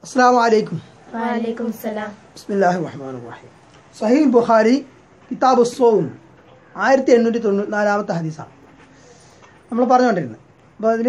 അസ്സാം വലൈക്കും വലൈക്കും സലാം ബിസ്മില്ലാഹി റഹ്മാൻ റഹീം സഹീൽ ബുഖാരി കിതാബ് സോവും ആയിരത്തി എണ്ണൂറ്റി തൊണ്ണൂറ്റി നാലാമത്തെ ഹദീസാണ് നമ്മൾ പറഞ്ഞുകൊണ്ടിരുന്നത് അപ്പോൾ അതിൽ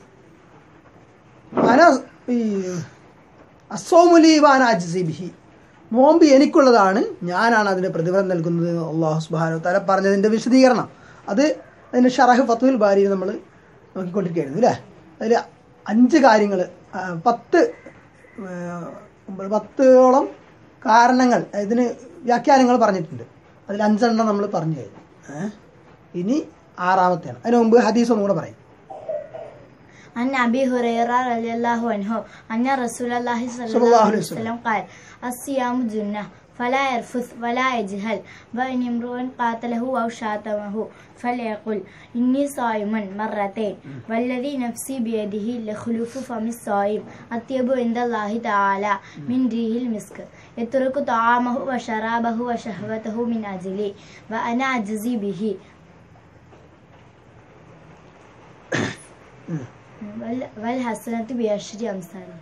അന ഈ അസോമുലി വാന അജ്സിബിഹി നോമ്പ് എനിക്കുള്ളതാണ് ഞാനാണ് അതിന് പ്രതിഫലം നൽകുന്നത് അള്ളാഹു സുബാനു തല പറഞ്ഞതിൻ്റെ വിശദീകരണം അത് അതിൻ്റെ ഷറഹ് ഫത്തുൽ ബാരിയിൽ നമ്മൾ നോക്കിക്കൊണ്ടിരിക്കുകയായിരുന്നു അല്ലേ അതിൽ അഞ്ച് കാര്യങ്ങൾ പത്ത് ആ, പത്തോളം കാരണങ്ങൾ ഇതിന് വ്യാഖ്യാനങ്ങൾ പറഞ്ഞിട്ടുണ്ട് അതിൽ അഞ്ചെണ്ണം നമ്മൾ പറഞ്ഞു കഴിഞ്ഞു ഏ? ഇനി ആറാമത്തെയാണ് അതിന് മുമ്പ് ഹദീസ് ഒന്നും കൂടെ പറയും عن أبي هريرة رضي الله عنه أن رسول الله صلى صلى الله الله عليه عليه وسلم. وسلم قال الصيام جنة فلا يرفث ولا يجهل وإن امرؤ قاتله أو شاتمه فليقل إني صائم مرتين والذي نفسي بيده لخلوف فم الصائم أطيب عند الله تعالى من ريح المسك يترك طعامه وشرابه وشهوته من أجلي وأنا أجزي به വൽ- വൽ ഹസനത്ത് ബിയശ്രി അംസാലി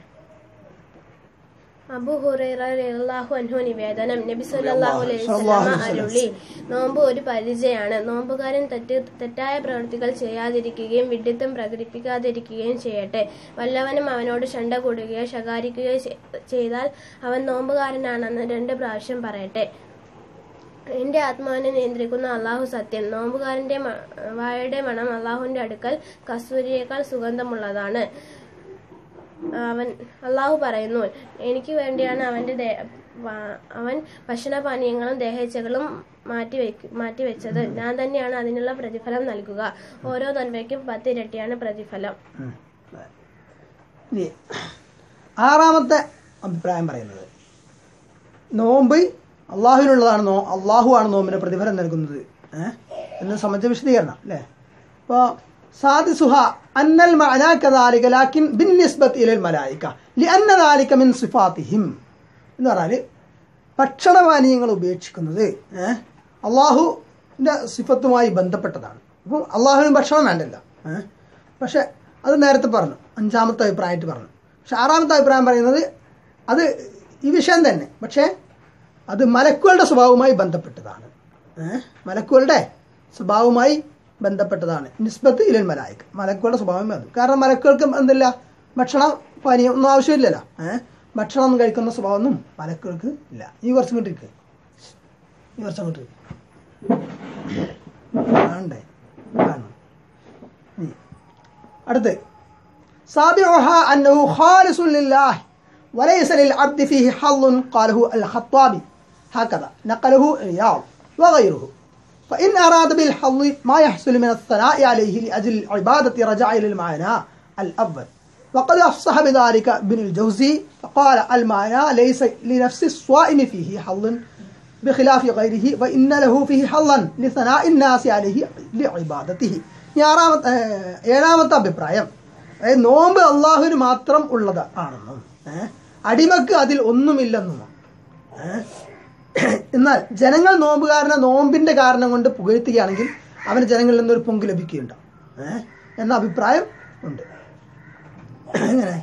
അബു ഹുറൈറ റളിയല്ലാഹു അൻഹു നിവേദനം നബി സല്ലല്ലാഹു അലൈഹി സല്ലല്ലാഹു വസല്ലമ അലൈഹി അരുളി നോമ്പ് ഒരു പരിചയാണ് നോമ്പുകാരൻ തെറ്റ് തെറ്റായ പ്രവൃത്തികൾ ചെയ്യാതിരിക്കുകയും വിഡ്ഢിത്തം പ്രകടിപ്പിക്കാതിരിക്കുകയും ചെയ്യട്ടെ വല്ലവനും അവനോട് ശണ്ട കൂടുകയോ ശകാരിക്കുകയോ ചെ- ചെയ്താൽ അവൻ നോമ്പുകാരനാണെന്ന് രണ്ട് പ്രാവശ്യം പറയട്ടെ എന്റെ ആത്മാവിനെ നിയന്ത്രിക്കുന്ന അള്ളാഹു സത്യം നോമ്പുകാരന്റെ മ- വായുടെ മണം അള്ളാഹുവിന്റെ അടുക്കൽ കസ്തൂരിയേക്കാൾ സുഗന്ധമുള്ളതാണ് അവൻ അള്ളാഹു പറയുന്നു എനിക്ക് വേണ്ടിയാണ് അവന്റെ ദേ- വാ- അവൻ ഭക്ഷണപാനീയങ്ങളും ദേഹേച്ഛകളും മാറ്റി വെക്ക് മാറ്റിവെച്ചത് ഞാൻ തന്നെയാണ് അതിനുള്ള പ്രതിഫലം നൽകുക ഓരോ നന്മയ്ക്കും പത്തിരട്ടിയാണ് പ്രതിഫലം ഉം. ഇനി ആറാമത്തെ അഭിപ്രായം പറയുന്നത് നോമ്പ് അള്ളാഹുവിനുള്ളതാണ് നോ അള്ളാഹുവാണ് നോമ്പിന് പ്രതിഫലം നൽകുന്നത് ഏഹ് എന്ന് സംബന്ധിച്ച വിശദീകരണം അല്ലേ അപ്പോൾ സാദിസുഹ അന്നൽ മഅനാ കദാലിക ലാക്കിൻ ബിന്നിസ്ബത്ത് ഇലൽ മലായിക ലിഅന്ന ദാലിക മിൻ സിഫാത്തിഹിം എന്ന് പറഞ്ഞാൽ ഭക്ഷണപാനീയങ്ങൾ ഉപേക്ഷിക്കുന്നത് ഏഹ് അള്ളാഹുവിൻ്റെ സിഫത്തുമായി ബന്ധപ്പെട്ടതാണ് അപ്പം അള്ളാഹുവിന് ഭക്ഷണം വേണ്ടല്ല ഏഹ് പക്ഷെ അത് നേരത്തെ പറഞ്ഞു അഞ്ചാമത്തെ അഭിപ്രായമായിട്ട് പറഞ്ഞു പക്ഷെ ആറാമത്തെ അഭിപ്രായം പറയുന്നത് അത് ഈ വിഷയം തന്നെ പക്ഷേ അത് മലക്കുകളുടെ സ്വഭാവവുമായി ബന്ധപ്പെട്ടതാണ് ഏഹ് മലക്കുകളുടെ സ്വഭാവവുമായി ബന്ധപ്പെട്ടതാണ് നിസ്ബത്ത് ഇലൽ മലായിക്ക് മലക്കുകളുടെ സ്വഭാവം ബന്ധം കാരണം മലക്കുകൾക്ക് എന്തില്ല ഭക്ഷണ പാനീയം ഒന്നും ആവശ്യമില്ലല്ലോ ഏഹ് ഭക്ഷണം ഒന്നും കഴിക്കുന്ന സ്വഭാവമൊന്നും മലക്കുകൾക്ക് ഇല്ല ഈ വർഷം കിട്ടിരിക്കുക ഈ വർഷം കിട്ടി കാണണ്ടേ കാണണം ഇനി അടുത്ത് سابعها أنه خالص لله وليس للعبد فيه حظ قاله الخطابي هكذا نقله عياض وغيره فإن أراد بالحظ ما يحصل من الثناء عليه لأجل العبادة رجع إلى المعنى الأول وقد أفصح بذلك ابن الجوزي فقال المعنى ليس لنفس الصائم فيه حظ بخلاف غيره وإن له فيه حظا لثناء الناس عليه لعبادته ഞാറാമത്തെ ഏഴാമത്തെ അഭിപ്രായം അതായത് നോമ്പ് അള്ളാഹുവിന് മാത്രം ഉള്ളത് ആണെന്നും ഏഹ് അടിമക്ക് അതിൽ ഒന്നുമില്ലെന്നും ഏഹ് എന്നാൽ ജനങ്ങൾ നോമ്പുകാരനെ നോമ്പിന്റെ കാരണം കൊണ്ട് പുകഴ്ത്തുകയാണെങ്കിൽ അവന് ജനങ്ങളിൽ നിന്നൊരു പൊങ്ക് ലഭിക്കുകയുണ്ടാവും ഏഹ് എന്ന അഭിപ്രായം ഉണ്ട് എങ്ങനെ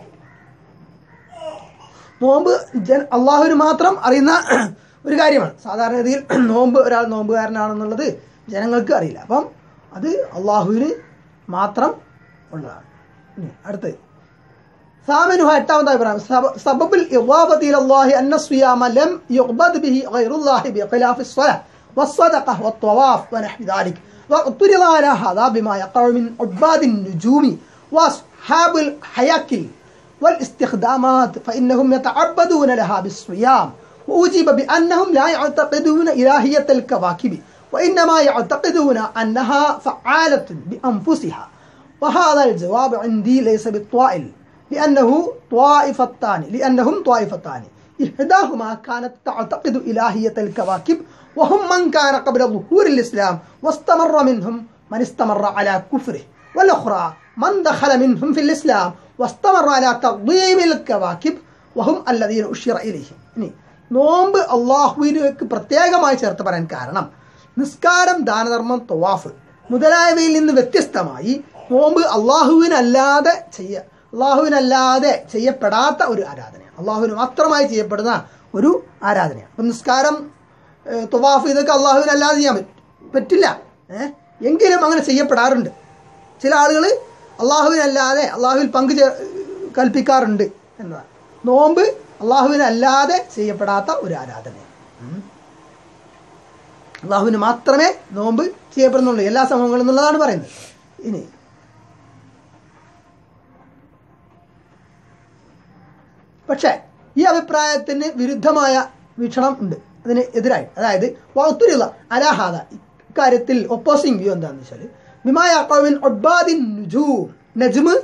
നോമ്പ് ജൻ അള്ളാഹുവിന് മാത്രം അറിയുന്ന ഒരു കാര്യമാണ് സാധാരണഗതിയിൽ നോമ്പ് ഒരാൾ നോമ്പുകാരനാണെന്നുള്ളത് ജനങ്ങൾക്ക് അറിയില്ല അപ്പം അത് അള്ളാഹുവിന് മാത്രം ഉള്ളതാണ് ഇനി അടുത്ത് ثامنها എട്ടാമത്തെ അഭിപ്രായം സബ- سبب الإضافة إلى الله أن الصيام لم يعبد به غير الله بخلاف الصلاة والصدقة والطواف ونحو ذلك واعترض على هذا بما يقع من عباد النجوم وأصحاب الحياكل والاستخدامات فإنهم يتعبدون لها بالصيام وأجيب بأنهم لا يعتقدون إلهية الكواكب وإنما يعتقدون أنها فعالة بأنفسها وهذا الجواب عندي ليس بالطائل لأنه طائفتان لأنهم طائفتان إحداهما كانت تعتقد إلهية الكواكب وهم من كان قبل ظهور الإسلام واستمر منهم من استمر على كفره والأخرى من دخل منهم في الإسلام واستمر على تقديم الكواكب وهم الذين أشير إليهم ഇനി നോമ്പ് അള്ളാഹുവിലേക്ക് പ്രത്യേകമായി ചേർത്ത് പറയാൻ കാരണം നിസ്കാരം ദാനധർമ്മം തൊവാഫ് മുതലായവയിൽ നിന്ന് വ്യത്യസ്തമായി നോമ്പ് അള്ളാഹുവിനല്ലാതെ ചെയ്യ അള്ളാഹുവിനല്ലാതെ ചെയ്യപ്പെടാത്ത ഒരു ആരാധനയാണ് അള്ളാഹുവിന് മാത്രമായി ചെയ്യപ്പെടുന്ന ഒരു ആരാധനയാണ് അപ്പം നിസ്കാരം ഏഹ്, തുവാഫ് ഇതൊക്കെ അള്ളാഹുവിനല്ലാതെ ചെയ്യാൻ പറ്റും പറ്റില്ല ഏഹ്? എങ്കിലും അങ്ങനെ ചെയ്യപ്പെടാറുണ്ട് ചില ആളുകൾ അള്ളാഹുവിനല്ലാതെ അള്ളാഹുവിൽ പങ്കു ചേ- കൽപ്പിക്കാറുണ്ട് എന്നതാണ് നോമ്പ് അള്ളാഹുവിനല്ലാതെ ചെയ്യപ്പെടാത്ത ഒരു ആരാധനയാണ് ഉം. അള്ളാഹുവിന് മാത്രമേ നോമ്പ് ചെയ്യപ്പെടുന്നുള്ളൂ എല്ലാ സമൂഹങ്ങളിൽ നിന്നുള്ളതാണ് പറയുന്നത് ഇനി പക്ഷേ ഈ അഭിപ്രായത്തിന് വിരുദ്ധമായ വീക്ഷണം ഉണ്ട് അതിന് എതിരായി അതായത് വൗത്തുരുള്ള അലാഹാദ ഇക്കാര്യത്തിൽ ഒപ്പോസിംഗ് വ്യൂ എന്താണെന്ന് വെച്ചാൽ ബിമായ അക്കൗമിൻ ഒഡ്ബാദിൻ നുജൂം നജ്മ്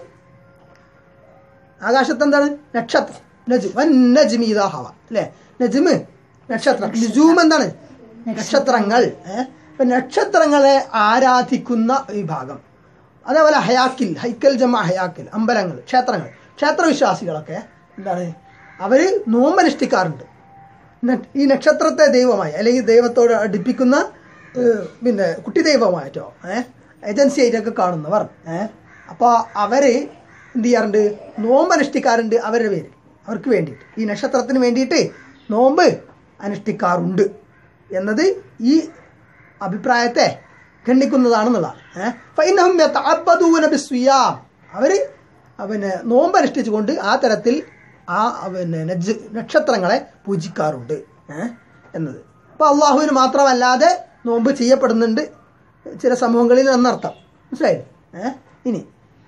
ആകാശത്ത് എന്താണ് നക്ഷത്രം നജ് വൻ നജ്മി ഇതാ ഹവ അല്ലേ നജ്മ് നക്ഷത്രം നുജൂം എന്താണ് നക്ഷത്രങ്ങൾ ഏഹ് ഇപ്പൊ നക്ഷത്രങ്ങളെ ആരാധിക്കുന്ന വിഭാഗം അതേപോലെ ഹയാക്കിൽ ഹൈക്കൽ ജമ ഹയാക്കിൽ അമ്പലങ്ങൾ ക്ഷേത്രങ്ങൾ ക്ഷേത്രവിശ്വാസികളൊക്കെ എന്താണ് അവര് നോമ്പനുഷ്ഠിക്കാറുണ്ട് ന- ഈ നക്ഷത്രത്തെ ദൈവമായി അല്ലെങ്കിൽ ദൈവത്തോട് അടുപ്പിക്കുന്ന ഏഹ്, പിന്നെ കുട്ടി ദൈവമായിട്ടോ ഏഹ് ഏജൻസി ആയിട്ടൊക്കെ കാണുന്നവർ ഏഹ് അപ്പോൾ അവര് എന്ത് ചെയ്യാറുണ്ട് നോമ്പ് അനുഷ്ഠിക്കാറുണ്ട് അവരുടെ പേര് അവർക്ക് വേണ്ടിയിട്ട് ഈ നക്ഷത്രത്തിന് വേണ്ടിയിട്ട് നോമ്പ് അനുഷ്ഠിക്കാറുണ്ട് എന്നത് ഈ അഭിപ്രായത്തെ ഖണ്ഡിക്കുന്നതാണെന്നുള്ളതാണ് ഏഹ് ഫൈനഹും യതഅബ്ബദൂന ബിസ്സിയാം അവര് പിന്നെ നോമ്പ് അനുഷ്ഠിച്ചുകൊണ്ട് ആ തരത്തിൽ ആ പിന്നെ നജ് നക്ഷത്രങ്ങളെ പൂജിക്കാറുണ്ട് ഏഹ് എന്നത് അപ്പൊ അള്ളാഹുവിന് മാത്രമല്ലാതെ നോമ്പ് ചെയ്യപ്പെടുന്നുണ്ട് ചില സമൂഹങ്ങളിൽ എന്നർത്ഥം മനസ്സിലായില്ലേ ഏഹ് ഇനി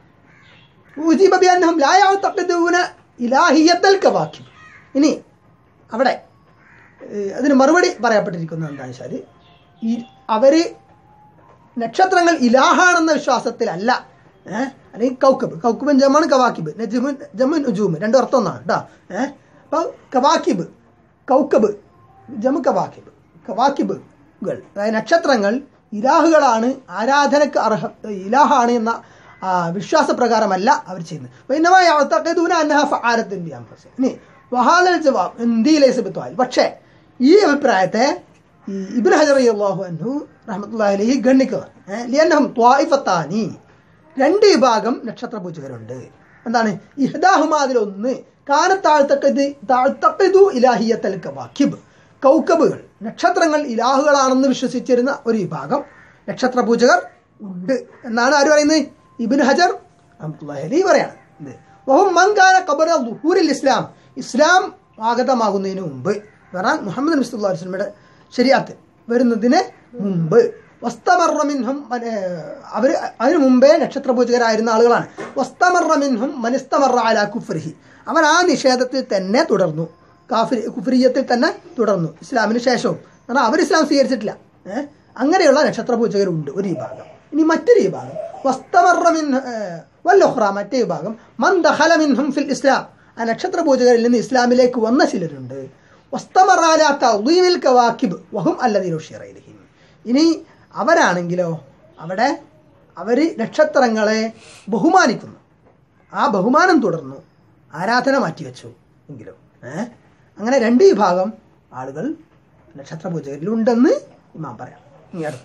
ഉജീബ ബിഅന്നഹും ലാ യഅതഖിദൂന ഇലാഹിയത്തൽ കവാക്കിബ് ഇനി അവിടെ ഏഹ് അതിന് മറുപടി പറയപ്പെട്ടിരിക്കുന്നത് എന്താണെന്ന് വെച്ചാൽ ഈ അവര് നക്ഷത്രങ്ങൾ ഇലാഹാണെന്ന വിശ്വാസത്തിലല്ല ഏഹ് അല്ലെങ്കിൽ കൗക്കബ് കൗക്കബൻ ജമാണ് കവാക്കിബ് നജുമൻ ജമുൻ ഉജൂമ് രണ്ടും അർത്ഥം ഒന്നാണ് കേട്ടോ ഏഹ് അപ്പോൾ കവാക്കിബ് കൗക്കബ് ജമു കവാക്കിബ് കവാക്കിബുകൾ അതായത് നക്ഷത്രങ്ങൾ ഇലാഹുകളാണ് ആരാധനക്ക് അർഹ ഇലാഹാണ് എന്ന ആ, വിശ്വാസപ്രകാരമല്ല അവർ ചെയ്യുന്നത് പിന്നമായി അവത്തൂന അന്നഹ ഫആലത്തിൻ്റെ ഇനി വഹാദൽ ജവാബ് ഇന്ത്യയിലെ ബിത്വാൽ പക്ഷേ ഈ അഭിപ്രായത്തെ ഈ ഇബ്നു ഹജർ അള്ളാഹു അൻഹു റഹ്മത്തുള്ളാഹി അലൈഹി ഗണ്ണിക്കുക ഏഹ് ലിയന്നഹും ത്വായിഫത്താനി രണ്ട് വിഭാഗം നക്ഷത്ര പൂജകരുണ്ട് എന്താണ് ഇഹ്ദാഹുമ അതിലൊന്ന് കാന താഴ്ത്തക്കത് താഴ്ത്തക്കതു ഇലാഹിയത്തൽ കവാക്കിബ് കൗക്കബുകൾ നക്ഷത്രങ്ങൾ ഇലാഹുകളാണെന്ന് വിശ്വസിച്ചിരുന്ന ഒരു വിഭാഗം നക്ഷത്ര പൂജകർ ഉണ്ട് എന്നാണ് ആര് പറയുന്നത് ഇബിൻ ഹജർ റഹ്മത്തുള്ളാഹി അലൈഹി പറയാണ് ഇത് വഹും മങ്കാന ഖബറ ദുഹൂരിൽ ഇസ്ലാം ഇസ്ലാം ആഗതമാകുന്നതിന് മുമ്പ് പറഞ്ഞാൽ മുഹമ്മദ് നബി സല്ലല്ലാഹു അലൈഹി വസല്ലമയുടെ ശരിയാത്ത് വരുന്നതിന് മുമ്പ് വസ്തമറമിൻഹും അവർ അതിനു മുമ്പേ നക്ഷത്ര പൂജകരായിരുന്ന ആളുകളാണ് വസ്തമറമിൻഹും മനിസ്തമറ അല കുഫ്രിഹി അവർ ആ നിഷേധത്തിൽ തന്നെ തുടർന്നു കാഫിരി കുഫ്രിയത്തിൽ തന്നെ തുടർന്നു ഇസ്ലാമിന് ശേഷവും കാരണം അവർ ഇസ്ലാം സ്വീകരിച്ചിട്ടില്ല ഏഹ് അങ്ങനെയുള്ള നക്ഷത്ര പൂജകരുണ്ട് ഒരു വിഭാഗം ഇനി മറ്റൊരു വിഭാഗം വസ്തമറമിൻ വല്ലുഹ്റ മറ്റേ വിഭാഗം മൻ ദഖല മിൻഹും ഫിൽ ഇസ്ലാം ആ നക്ഷത്ര പൂജകരിൽ നിന്ന് ഇസ്ലാമിലേക്ക് വന്ന ചിലരുണ്ട് വസ്തമറാല തൗദീമിൽ കവാക്കിബ് വഹും അല്ലദീനുഷിറയിലിഹിം ഇനി അവരാണെങ്കിലോ അവിടെ അവർ നക്ഷത്രങ്ങളെ ബഹുമാനിക്കുന്നു ആ ബഹുമാനം തുടർന്നു ആരാധന മാറ്റിവെച്ചു എങ്കിലും ഏ അങ്ങനെ രണ്ട് വിഭാഗം ആളുകൾ നക്ഷത്ര പൂജകരിലുണ്ടെന്ന് ഇമാം പറയാം ഇനി അടുത്ത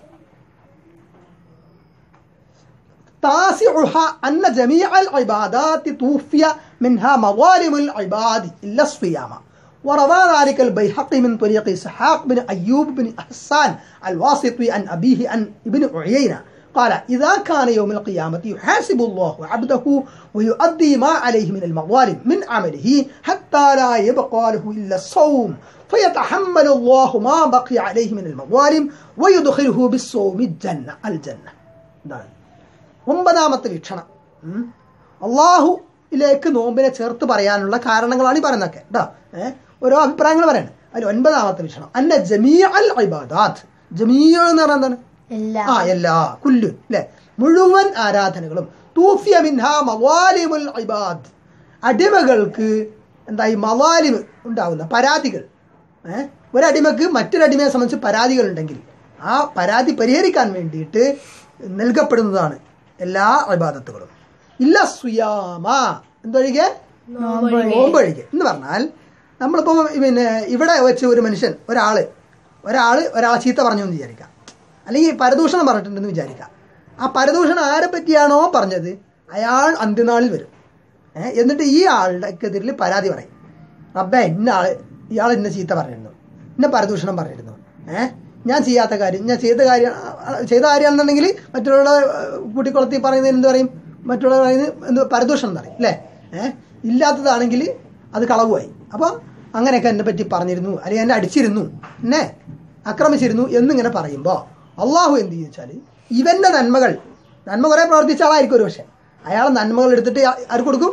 تاسعها أن جميع العبادات توفي منها مظالم العباد إلا الصيام وروى ذلك البيهقي من طريق إسحاق بن أيوب بن حسان الواسطي عن أبيه عن ابن عيينة قال إذا كان يوم القيامة يحاسب الله عبده ويؤدي ما عليه من المظالم من عمله حتى لا يبقى له إلا الصوم فيتحمل الله ما بقي عليه من المظالم ويدخله بالصوم الجنة الجنة دعنا. ഒമ്പതാമത്തെ വീക്ഷണം ഉം. അള്ളാഹുയിലേക്ക് നോമ്പിനെ ചേർത്ത് പറയാനുള്ള കാരണങ്ങളാണ് ഈ പറയുന്നതൊക്കെ കേട്ടോ ഏഹ് ഓരോ അഭിപ്രായങ്ങൾ പറയാണ് അതിൽ ഒൻപതാമത്തെ വീക്ഷണം അന്ന ജമീ അൽ ഇബാദാത്ത് ജമീയ എന്ന് പറഞ്ഞാൽ എന്താണ് എല്ലാ ആ എല്ലാ കുല്ലുൻ അല്ലെ മുഴുവൻ ആരാധനകളും തൂഫിയ മിൻഹാ മവാലിമുൽ ഇബാദ് അടിമകൾക്ക് എന്താ ഈ മവാലിമ് ഉണ്ടാവുന്ന പരാതികൾ ഏഹ് ഒരടിമക്ക് മറ്റൊരടിമയെ സംബന്ധിച്ച് പരാതികൾ ഉണ്ടെങ്കിൽ ആ പരാതി പരിഹരിക്കാൻ വേണ്ടിയിട്ട് നൽകപ്പെടുന്നതാണ് എല്ലാ ഇബാദത്തുകളും ഇല്ല സുയാമ എന്തൊഴികെ നോമ്പൊഴികെ എന്ന് പറഞ്ഞാൽ നമ്മളിപ്പോൾ പിന്നെ ഇവിടെ വെച്ച് ഒരു മനുഷ്യൻ ഒരാള് ഒരാള് ഒരാളെ ചീത്ത പറഞ്ഞു എന്ന് വിചാരിക്കാം അല്ലെങ്കിൽ പരദൂഷണം പറഞ്ഞിട്ടുണ്ടെന്ന് വിചാരിക്കാം ആ പരദൂഷണം ആരെ പറ്റിയാണോ പറഞ്ഞത് അയാൾ അന്ത്യനാളിൽ വരും ഏഹ് എന്നിട്ട് ഈ ആളുടെ എതിരിൽ പരാതി പറയും റബ്ബെ ഇന്ന ആള് ഇയാൾ ഇന്ന ചീത്ത പറഞ്ഞിരുന്നു ഇന്ന പരദൂഷണം പറഞ്ഞിരുന്നു ഏഹ് ഞാൻ ചെയ്യാത്ത കാര്യം ഞാൻ ചെയ്ത കാര്യം ആ, ചെയ്ത കാര്യമാണെന്നുണ്ടെങ്കിൽ മറ്റുള്ളവരുടെ കൂട്ടിക്കുളത്തി പറയുന്നതിന് എന്ത് പറയും മറ്റുള്ളവർ പറയുന്നത് എന്ത് പരദൂഷണം എന്ന് പറയും അല്ലേ ഏഹ് ഇല്ലാത്തതാണെങ്കിൽ അത് കളവുമായി അപ്പോൾ അങ്ങനെയൊക്കെ എന്നെ പറ്റി പറഞ്ഞിരുന്നു അല്ലെങ്കിൽ എന്നെ അടിച്ചിരുന്നു എന്നെ ആക്രമിച്ചിരുന്നു എന്നിങ്ങനെ പറയുമ്പോൾ അള്ളാഹു എന്ത് ചെയ്യും വെച്ചാൽ ഇവന്റെ നന്മകൾ നന്മ കുറെ പ്രവർത്തിച്ച ആളായിരിക്കും ഒരു പക്ഷെ അയാളെ നന്മകൾ എടുത്തിട്ട് ആര് കൊടുക്കും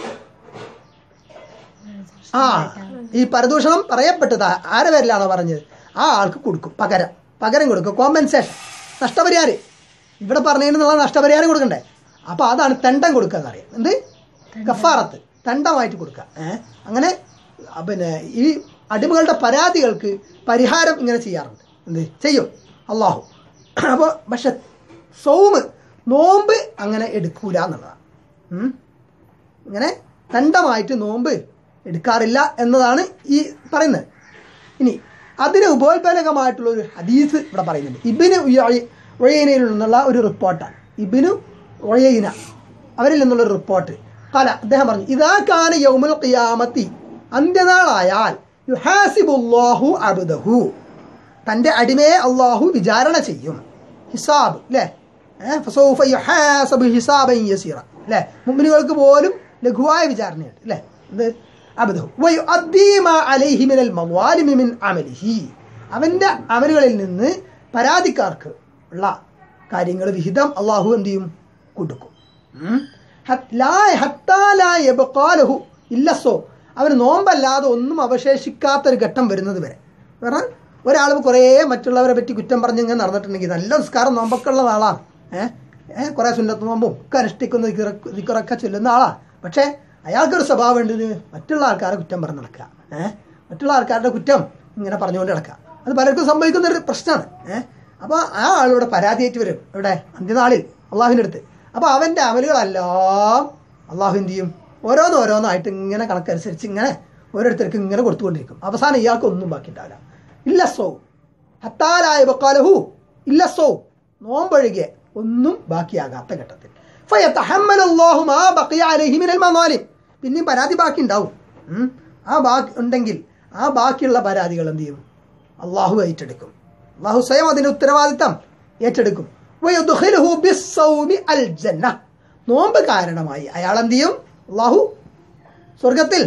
ആ ഈ പരദൂഷണം പറയപ്പെട്ടത് ആ- ആരെ പേരിലാണോ പറഞ്ഞത് ആ ആൾക്ക് കൊടുക്കും പകരം പകരം കൊടുക്കും കോമ്പൻസേഷൻ നഷ്ടപരിഹാരം ഇവിടെ പറഞ്ഞതിനുള്ള നഷ്ടപരിഹാരം കൊടുക്കണ്ടേ അപ്പൊ അതാണ് തെണ്ടം കൊടുക്കുക എന്നറിയാം എന്ത് കഫാറത്ത് തെണ്ടമായിട്ട് കൊടുക്കുക ഏഹ് അങ്ങനെ ആ, പിന്നെ ഈ അടിമകളുടെ പരാതികൾക്ക് പരിഹാരം ഇങ്ങനെ ചെയ്യാറുണ്ട് എന്ത് ചെയ്യും അള്ളാഹു അപ്പോൾ പക്ഷെ സൗമ് നോമ്പ് അങ്ങനെ എടുക്കൂല എന്നുള്ളതാണ് ഉം. ഇങ്ങനെ ദണ്ഡമായിട്ട് നോമ്പ് എടുക്കാറില്ല എന്നതാണ് ഈ പറയുന്നത് ഇനി അതിന് ഉപോത്ബലകമായിട്ടുള്ള ഒരു ഹദീസ് ഇവിടെ പറയുന്നുണ്ട് ഇബിന് ഒഴയനയിൽ നിന്നുള്ള ഒരു റിപ്പോർട്ടാണ് ഇബിന് ഒഴയന അവരിൽ നിന്നുള്ള ഒരു റിപ്പോർട്ട് കല അദ്ദേഹം പറഞ്ഞു ഇതാ കാന യൗമുൽ ഖിയാമത്തി അന്ത്യനാളായാൽ യുഹാസിബുല്ലാഹു അബ്ദഹു തൻ്റെ അടിമയെ അള്ളാഹു വിചാരണ ചെയ്യും ഹിസാബ് അല്ലേ ഏഹ് ഫസൗഫ യുഹാസബു ഹിസാബൻ യസീറ അല്ലേ മുഅ്മിനുകൾക്ക് പോലും ലഘുവായ വിചാരണയുണ്ട് അല്ലേ എന്ത് അബ്ദഹു വയുഅദ്ദീ മാ അലൈഹി മിനൽ മവാലിമി മിൻ അമലിഹി അവൻ്റെ അമലുകളിൽ നിന്ന് പരാതിക്കാർക്ക് ഉള്ള കാര്യങ്ങൾ വിഹിതം അള്ളാഹു എന്ത് ചെയ്യും കൊടുക്കും ഉം. ഹത്ത് ലാ- ഹത്താ ലാ യബ്ഖാ ലഹു ഇല്ലസോ അവന് നോമ്പല്ലാതെ ഒന്നും അവശേഷിക്കാത്തൊരു ഘട്ടം വരുന്നത് വരെ കാരണം ഒരാൾ കുറേ മറ്റുള്ളവരെ പറ്റി കുറ്റം പറഞ്ഞ് ഇങ്ങനെ നടന്നിട്ടുണ്ടെങ്കിൽ നല്ല നിസ്കാരം നോമ്പൊക്കെ ഉള്ള ആളാണ് ഏഹ് ഏഹ് കുറേ സുന്നത്ത് നോമ്പും ഒക്കെ അനുഷ്ഠിക്കുന്ന ദിക്റ- ദിക്റൊക്കെ ചൊല്ലുന്ന ആളാണ് പക്ഷേ അയാൾക്കൊരു സ്വഭാവം ഉണ്ട് മറ്റുള്ള ആൾക്കാരെ കുറ്റം പറഞ്ഞ് നടക്കുക ഏഹ് മറ്റുള്ള ആൾക്കാരുടെ കുറ്റം ഇങ്ങനെ പറഞ്ഞുകൊണ്ട് നടക്കുക അത് പലർക്കും സംഭവിക്കുന്ന ഒരു പ്രശ്നമാണ് ഏഹ് അപ്പോൾ ആ ആളിവിടെ പരാതിയായിട്ട് വരും ഇവിടെ അന്ത്യനാളിൽ അള്ളാഹുവിൻ്റെ അടുത്ത് അപ്പോൾ അവൻ്റെ അമലുകളെല്ലാം അള്ളാഹു എന്ത് ചെയ്യും ഓരോന്ന് ഓരോന്നായിട്ട് ഇങ്ങനെ കണക്കനുസരിച്ച് ഇങ്ങനെ ഓരോരുത്തർക്ക് ഇങ്ങനെ കൊടുത്തുകൊണ്ടിരിക്കും അവസാനം ഇയാൾക്ക് ഒന്നും ബാക്കി ഉണ്ടാവില്ല ഇല്ല സോ ഹത്താലായ ബക്കാലഹു ഇല്ല സോ നോമ്പൊഴികെ ഒന്നും ബാക്കിയാകാത്ത ഘട്ടത്തിൽ ഫയതഹമ്മലുല്ലാഹു മാ ബഖിയ അലൈഹി മിനൽ മനാലിം പിന്നെയും പരാതി ബാക്കി ഉണ്ടാവും ഉം. ആ ബാക്കി ഉണ്ടെങ്കിൽ ആ ബാക്കിയുള്ള പരാതികൾ എന്ത് ചെയ്യും അള്ളാഹു ഏറ്റെടുക്കും അള്ളാഹു സ്വയം അതിന്റെ ഉത്തരവാദിത്തം ഏറ്റെടുക്കും വയുദ്ഖിലുഹു ബിസ്സൗമി അൽ ജന്ന നോമ്പ് കാരണമായി അയാൾ എന്ത് ചെയ്യും അള്ളാഹു സ്വർഗത്തിൽ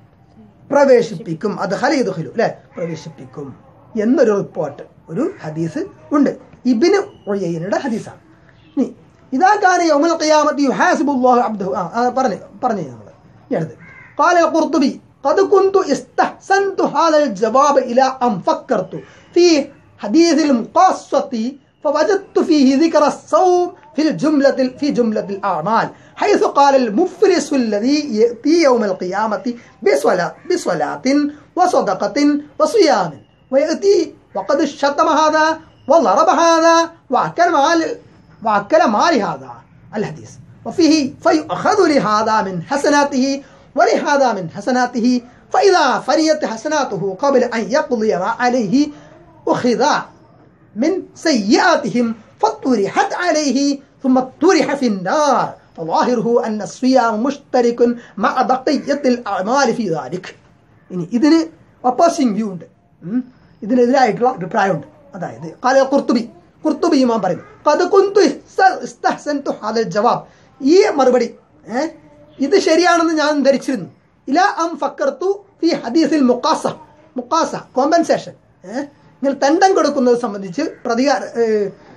പ്രവേശിപ്പിക്കും അത് ഹലിദുഹലു അല്ലെ പ്രവേശിപ്പിക്കും എന്നൊരു റിപ്പോർട്ട് ഒരു ഹദീസ് ഉണ്ട് ഇബിന് ഒയ്യയുടെ ഹദീസാണ് ഇനി ഇതാ കാന യൗമൽ ഖിയാമത്തി യുഹാസിബുല്ലാഹു അബ്ദഹു ആ ആ, പറഞ്ഞു പറഞ്ഞു നമ്മൾ ഇനി അടുത്ത് قال القرطبي قد كنت استحسنت هذا الجواب إلى أن فكرت في حديث المقاصة فوجدت فيه ذكر الصوم في الجملة في جملة الأعمال حيث قال المفلس الذي يأتي يوم القيامة بصلاة, بصلاة وصدقة وصيام ويأتي وقد شتم هذا وضرب هذا وأكل مال وأكل مال هذا الحديث وفيه فيؤخذ لهذا من حسناته ولهذا من حسناته فإذا فريت حسناته قبل أن يقضي ما عليه أخذ من سيئاتهم فطرحت عليه ثم طرح في النار فظاهره أن الصيام مشترك مع بقية الأعمال في ذلك ഇനി ഇതിന് ഒപ്പോസിംഗ് വ്യൂ ഉണ്ട് ഉം. ഇതിനെതിരായിട്ടുള്ള അഭിപ്രായമുണ്ട് അതായത് കാല കുർത്തുബി കുർത്തുബി ഇമാം പറയുന്നു കത് കുന്തു ഇസ്ത- ഇസ്തഹ്സൻതു ഹാദൽ ജവാബ് ഈ മറുപടി ഏ, ഇത് ശരിയാണെന്ന് ഞാൻ ധരിച്ചിരുന്നു ഇല അം ഫക്കർത്തു ഫി ഹദീസിൽ മുക്കാസ മുക്കാസ കോമ്പൻസേഷൻ ഇങ്ങനെ തണ്ടം കൊടുക്കുന്നത് സംബന്ധിച്ച് പ്രതികാര ഏ,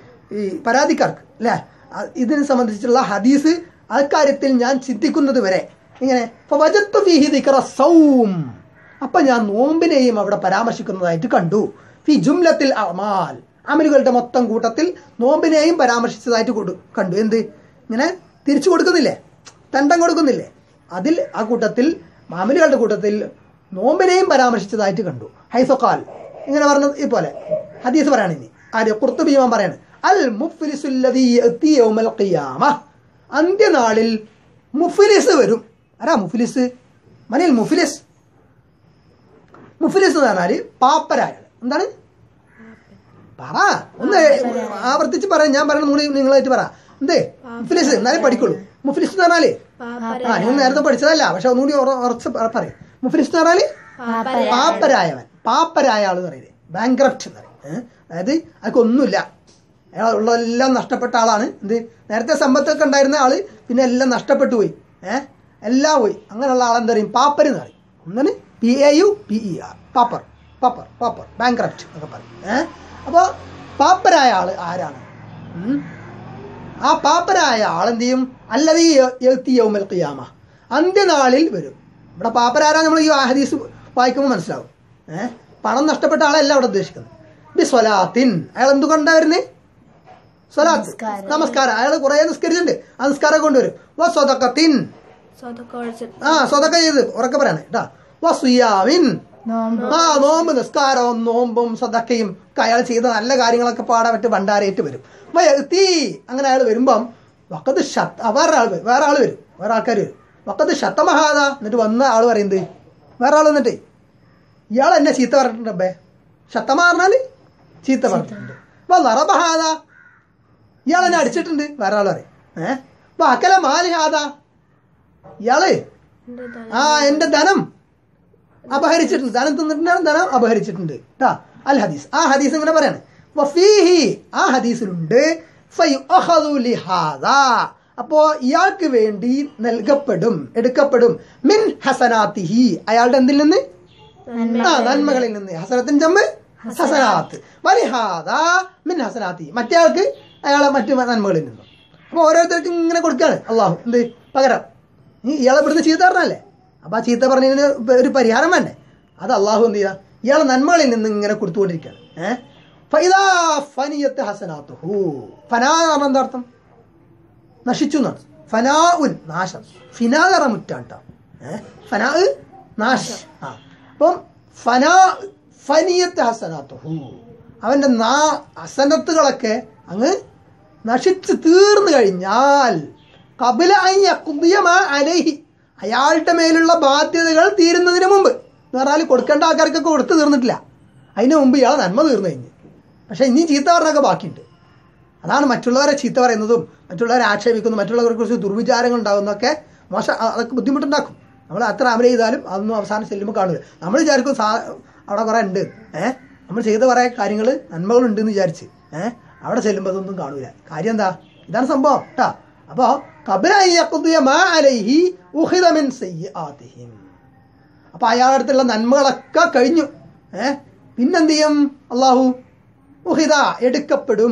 ഈ പരാതിക്കാർക്ക് അല്ലേ അ- ഇതിനെ സംബന്ധിച്ചുള്ള ഹദീസ് അക്കാര്യത്തിൽ ഞാൻ ചിന്തിക്കുന്നത് വരെ ഇങ്ങനെ ഫവജത്തു ഫീഹി ദിക്റ സൗം അപ്പൊ ഞാൻ നോമ്പിനെയും അവിടെ പരാമർശിക്കുന്നതായിട്ട് കണ്ടു ഫി ജുംലത്തിൽ അമാൽ അമലുകളുടെ മൊത്തം കൂട്ടത്തിൽ നോമ്പിനെയും പരാമർശിച്ചതായിട്ട് കൊടു- കണ്ടു എന്ത് ഇങ്ങനെ തിരിച്ചു കൊടുക്കുന്നില്ലേ തണ്ടം കൊടുക്കുന്നില്ലേ അതിൽ ആ കൂട്ടത്തിൽ മാമലുകളുടെ കൂട്ടത്തിൽ നോമ്പിനെയും പരാമർശിച്ചതായിട്ട് കണ്ടു ഹൈസൊക്കാൽ ഇങ്ങനെ പറഞ്ഞത് ഈ പോലെ ഹദീസ് പറയാണ് ഇനി ആര് കുർത്തുബീമാൻ പറയാണ് അൽ മുഫ്ലിസുല്ലദീ യഅതി യൗമൽ ഖിയാമ അന്ത്യനാളിൽ മുഫ്ലിസ് വരും ആരാ മുഫ്ലിസ് മനിൽ മുഫ്ലിസ് മുഫ്ലിസ് എന്ന് പറഞ്ഞാല് പാപ്പരായ എന്താണ് പറ ഒന്ന് ആവർത്തിച്ച് പറയാം ഞാൻ പറയണ നിങ്ങൾ നിങ്ങളായിട്ട് പറ എന്തേ മുഫ്ലിസ് എന്നാലേ പഠിക്കുള്ളൂ മുഫ്ലിസ് എന്ന് പറഞ്ഞാല് പാപ്പര ആ നിങ്ങൾ നേരത്തെ പഠിച്ചതല്ല പക്ഷെ ഒന്നുകൂടി ഉറ- ഉറച്ച് പ- പറയും മുഫ്ലിസ് എന്ന് പറഞ്ഞാല് പാപ്പര പാപ്പരായവൻ പാപ്പരായ ആള് എന്ന് പറയുന്നത് ബാങ്ക്രപ്റ്റ് എന്ന് പറയും ഏഹ്? അതായത് അയാൾക്ക് ഒന്നുമില്ല അയാൾ ഉള്ളതെല്ലാം നഷ്ടപ്പെട്ട ആളാണ് എന്ത് നേരത്തെ സമ്പത്തൊക്കെ ഉണ്ടായിരുന്ന ആള് പിന്നെ എല്ലാം നഷ്ടപ്പെട്ടു പോയി ഏഹ് എല്ലാം പോയി അങ്ങനെയുള്ള ആളെന്താ പറയും പാപ്പർ എന്ന് പറയും ഒന്നിന് P A U P E R pauper pauper pauper bankrupt എന്നൊക്കെ പറയും ഏഹ് അപ്പോൾ പാപ്പരായ ആള് ആരാണ് ഉം? ആ പാപ്പരായ ആളെന്ത് ചെയ്യും അല്ലത് യൗമൽ ഖിയാമ അന്ത്യനാളിൽ വരും ഇവിടെ പാപ്പരാരാ നമ്മൾ ഈ ഹദീസ് വായിക്കുമ്പോൾ മനസ്സിലാവും ഏഹ് പണം നഷ്ടപ്പെട്ട ആളല്ല അവിടെ ഉദ്ദേശിക്കുന്നത് ബി സ്വലാത്തിൻ അയാൾ എന്തുകൊണ്ടാ വരുന്നത് സ്വലാത്ത് നമസ്കാരം അയാൾ കുറെ നിസ്കരിച്ചിട്ടുണ്ട് ആ നിസ്കാരം കൊണ്ടുവരും വ സ്വതക്കത്തിൻ സ്വതൊക്കെ ഒഴിച്ചിട്ട് ആ സ്വതക്ക ചെയ്ത് ഉറക്കെ പറയാണ് കേട്ടാ വ സുയാവിൻ നോമ്പ് ആ നോമ്പ് നിസ്കാരവും നോമ്പും സദക്കയും ഒക്കെ അയാൾ ചെയ്ത നല്ല കാര്യങ്ങളൊക്കെ പാടാൻ പറ്റി ഭണ്ഡാരേറ്റ് വരും തീ അങ്ങനെ അയാൾ വരുമ്പം വക്കത്ത് ശത്ത വേറെ ആൾ വരും വേറെ ആൾ വരും വേറെ ആൾക്കാർ വരും വക്കത്ത് ശത്തമഹാദ എന്നിട്ട് വന്ന ആൾ പറയുന്നത് വേറെ ആൾ വന്നിട്ടേ ഇയാൾ എന്നെ ചീത്ത പറഞ്ഞിട്ടുണ്ട് അബ്ബേ ശത്തമ പറഞ്ഞാല് ചീത്ത പറഞ്ഞിട്ടുണ്ട് അപ്പൊ നറബഹാദ ഇയാൾ എന്നെ അടിച്ചിട്ടുണ്ട് വേറെ ആൾ പറയും ഏഹ് അപ്പൊ അക്കല മാലിഹാദ ഇയാള് എന്റെ ധനം ആ എന്റെ ധനം അപഹരിച്ചിട്ടുണ്ട് ധനം തിന്നിട്ടുണ്ടാണ് ധനം അപഹരിച്ചിട്ടുണ്ട് ട്ടാ അൽ ഹദീസ് ആ ഹദീസ് ഇങ്ങനെ പറയാണ് വഫീഹി ആ ഹദീസിലുണ്ട് ഫയുഅഖദു ലിഹാദാ അപ്പോ ഇയാൾക്ക് വേണ്ടി നൽകപ്പെടും എടുക്കപ്പെടും മിൻ ഹസനാത്തിഹി അയാളുടെ എന്തിൽ നിന്ന് ആ നന്മകളിൽ നിന്ന് ഹസനത്തിൻ ജമ്മ് ഹസനാത്ത് വലിഹാദാ മിൻ ഹസനാത്തി മറ്റേ ആൾക്ക് അയാളെ മറ്റു നന്മകളിൽ നിന്നും അപ്പൊ ഓരോരുത്തർക്കും ഇങ്ങനെ കൊടുക്കാണ് അള്ളാഹു എന്ത് പകരം നീ ഇയാളെ ഇവിടുന്ന് ചീത്ത പറഞ്ഞല്ലേ അപ്പൊ ആ ചീത്ത പറഞ്ഞതിന് ഒരു പരിഹാരം വേണ്ടേ അത് അള്ളാഹു എന്ത് ചെയ്യാ ഇയാളെ നന്മകളിൽ നിന്ന് ഇങ്ങനെ കൊടുത്തുകൊണ്ടിരിക്കുകയാണ് ഏഹ് ഫൈദാ ഫനിയത്ത് ഹസനാത്തുഹു ഫനാ എന്ന് പറഞ്ഞാൽ എന്താ അർത്ഥം നശിച്ചു എന്നാണ് ഫനാ ഉൻ നാശം ഫിനാ എന്ന് പറഞ്ഞ മുറ്റാട്ടോ ഏഹ് ഫനാ നാശം ആ അപ്പം ഫനാ ഫനിയത്ത് ഹസനാത്തുഹു അവന്റെ നാ ഹസനത്തുകളൊക്കെ അങ്ങ് നശിച്ച് തീർന്നു കഴിഞ്ഞാൽ കപില അലൈഹി അയാളുടെ മേലുള്ള ബാധ്യതകൾ തീരുന്നതിന് മുമ്പ് എന്ന് പറഞ്ഞാൽ കൊടുക്കേണ്ട ആൾക്കാർക്കൊക്കെ കൊടുത്തു തീർന്നിട്ടില്ല അതിന് മുമ്പ് ഇയാളെ നന്മ തീർന്നു കഴിഞ്ഞു പക്ഷെ ഇനി ചീത്ത പറഞ്ഞൊക്കെ ബാക്കിയുണ്ട് അതാണ് മറ്റുള്ളവരെ ചീത്ത പറയുന്നതും മറ്റുള്ളവരെ ആക്ഷേപിക്കുന്നതും മറ്റുള്ളവരെ കുറിച്ച് ദുർവിചാരങ്ങൾ ഉണ്ടാകുന്നതൊക്കെ മോശം അ- അതൊക്കെ ബുദ്ധിമുട്ടുണ്ടാക്കും നമ്മൾ അത്ര അമല ചെയ്താലും അതൊന്നും അവസാനം ചെല്ലുമ്പോൾ കാണില്ല നമ്മൾ വിചാരിക്കും സാ അവിടെ കുറേ ഉണ്ട് ഏഹ് നമ്മൾ ചെയ്ത കുറേ കാര്യങ്ങൾ നന്മകളുണ്ട് എന്ന് വിചാരിച്ച് ഏഹ് അവിടെ ചെല്ലുമ്പോൾ അതൊന്നും കാണൂല കാര്യം എന്താ ഇതാണ് സംഭവം കേട്ടാ അപ്പോ കബിലയ്യ മാ അലൈഹി ഉഹിദ മിൻ സയ്യിആതിഹിം അപ്പൊ അയാളുടെ അടുത്തുള്ള നന്മകളൊക്കെ കഴിഞ്ഞു ഏ പിന്നെന്ത് ചെയ്യും അള്ളാഹു ഉഹിദ എടുക്കപ്പെടും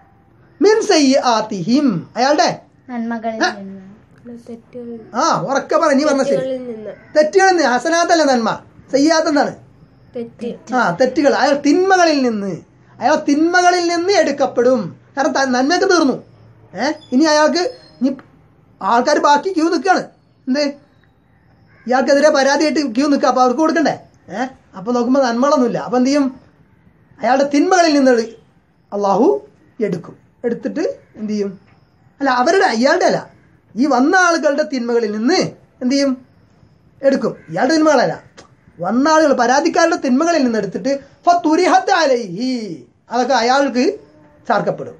മിൻ സയ്യിആതിഹിം അയാളുടെ നന്മകളിൽ നിന്ന് തെറ്റുകളിൽ ആ ഉറക്കെ പറ നീ പറഞ്ഞ ശരി തെറ്റുകളിൽ നിന്ന് തെറ്റുകളിൽ നിന്ന് ഹസനാത്തല്ല നന്മ സയ്യാത്ത് എന്താണ് തെറ്റ് ആ തെറ്റുകൾ അയാൾ തിന്മകളിൽ നിന്ന് അയാൾ തിന്മകളിൽ നിന്ന് എടുക്കപ്പെടും കാരണം ത- നന്മയൊക്കെ തീർന്നു ഏ ഇനി അയാൾക്ക് ഇനി ആൾക്കാർ ബാക്കി ക്യൂ നിൽക്കുകയാണ് എന്ത് ഇയാൾക്കെതിരെ പരാതിയായിട്ട് ക്യൂ നിൽക്കുക അപ്പൊ അവർക്ക് കൊടുക്കണ്ടേ ഏ അപ്പൊ നോക്കുമ്പോൾ നന്മകളൊന്നുമില്ല അപ്പൊ എന്ത് ചെയ്യും അയാളുടെ തിന്മകളിൽ നിന്ന് എടു- അള്ളാഹു എടുക്കും എടുത്തിട്ട് എന്ത് ചെയ്യും അല്ല അവരുടെ അയാളുടെ അല്ല ഈ വന്ന ആളുകളുടെ തിന്മകളിൽ നിന്ന് എന്ത് ചെയ്യും എടുക്കും ഇയാളുടെ തിന്മകളല്ല വന്ന ആളുകൾ പരാതിക്കാരുടെ തിന്മകളിൽ നിന്ന് എടുത്തിട്ട് ഫതുരിഹത്ത് അലൈഹി അതൊക്കെ അയാൾക്ക് ചാർക്കപ്പെടും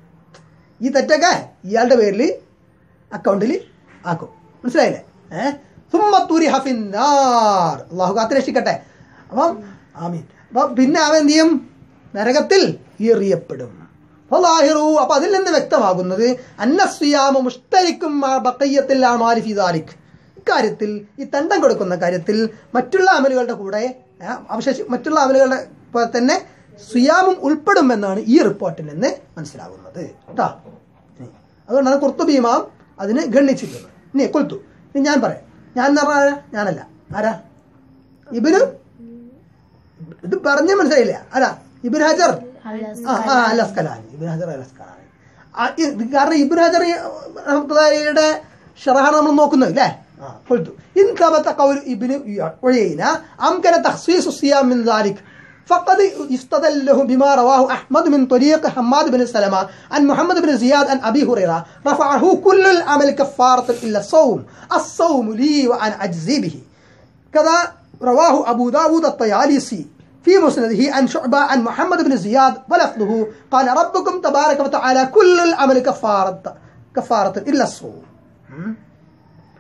ഈ തെറ്റൊക്കെ ഇയാളുടെ പേരിൽ അക്കൗണ്ടിൽ ആക്കും മനസ്സിലായില്ലേ ഏഹ് സുമ്മത്തുരിഹ ഫിന്നാർ അള്ളാഹു കാത്തിരക്ഷിക്കട്ടെ അപ്പം ആമീൻ അപ്പം പിന്നെ അവൻ എന്ത് ചെയ്യും നരകത്തിൽ എറിയപ്പെടും ഫലാഹിറു അപ്പൊ അതിൽ നിന്ന് വ്യക്തമാകുന്നത് അന്നസ്വിയാമ മുഷ്തരിക്കും ബക്കയ്യത്തിൽ മാലിഫിദാലിക് ഇക്കാര്യത്തിൽ ഈ തണ്ടം കൊടുക്കുന്ന കാര്യത്തിൽ മറ്റുള്ള അമലുകളുടെ കൂടെ ആ, അവശേഷി മറ്റുള്ള അമലുകളുടെ പോലെ തന്നെ സുയാമും ഉൾപ്പെടുമെന്നാണ് ഈ റിപ്പോർട്ടിൽ നിന്ന് മനസ്സിലാകുന്നത് കേട്ടോ ഇനി, അതുകൊണ്ടാണ് കുർത്തുബീമാം അതിന് ഗണ്ണിച്ചിട്ടുള്ളത് ഇനി കൊൽത്തു ഇനി ഞാൻ പറയാം ഞാൻ എന്ന് പറഞ്ഞാൽ ആരാ? ഞാനല്ല ആരാ ഇബിന് ഇത് പറഞ്ഞ മനസ്സിലായില്ല ആരാ ഇബിൻ ഹജർ ആ ആ അൽ അസ്കലാനി ഇബിൻ ഹജർ അൽ അസ്കലാനി ആ, ഇത് കാരണം ഇബിൻ ഹജർ റഹ്മത്തുള്ളാഹിയുടെ ഷറഹാണ് നമ്മൾ നോക്കുന്നത് അല്ലേ ആ, قلت إن ثبت قول ابن عيينة أمكن تخصيص الصيام من ذلك فقد يستدل له بما رواه أحمد من طريق حماد بن سلمة عن محمد بن زياد عن أبي هريرة رفعه كل العمل كفارة إلا الصوم الصوم لي وأنا أجزي به كذا رواه أبو داود الطيالسي في مسنده عن شعبة عن محمد بن زياد ولفظه قال ربكم تبارك وتعالى كل العمل كفارة كفارة إلا الصوم م?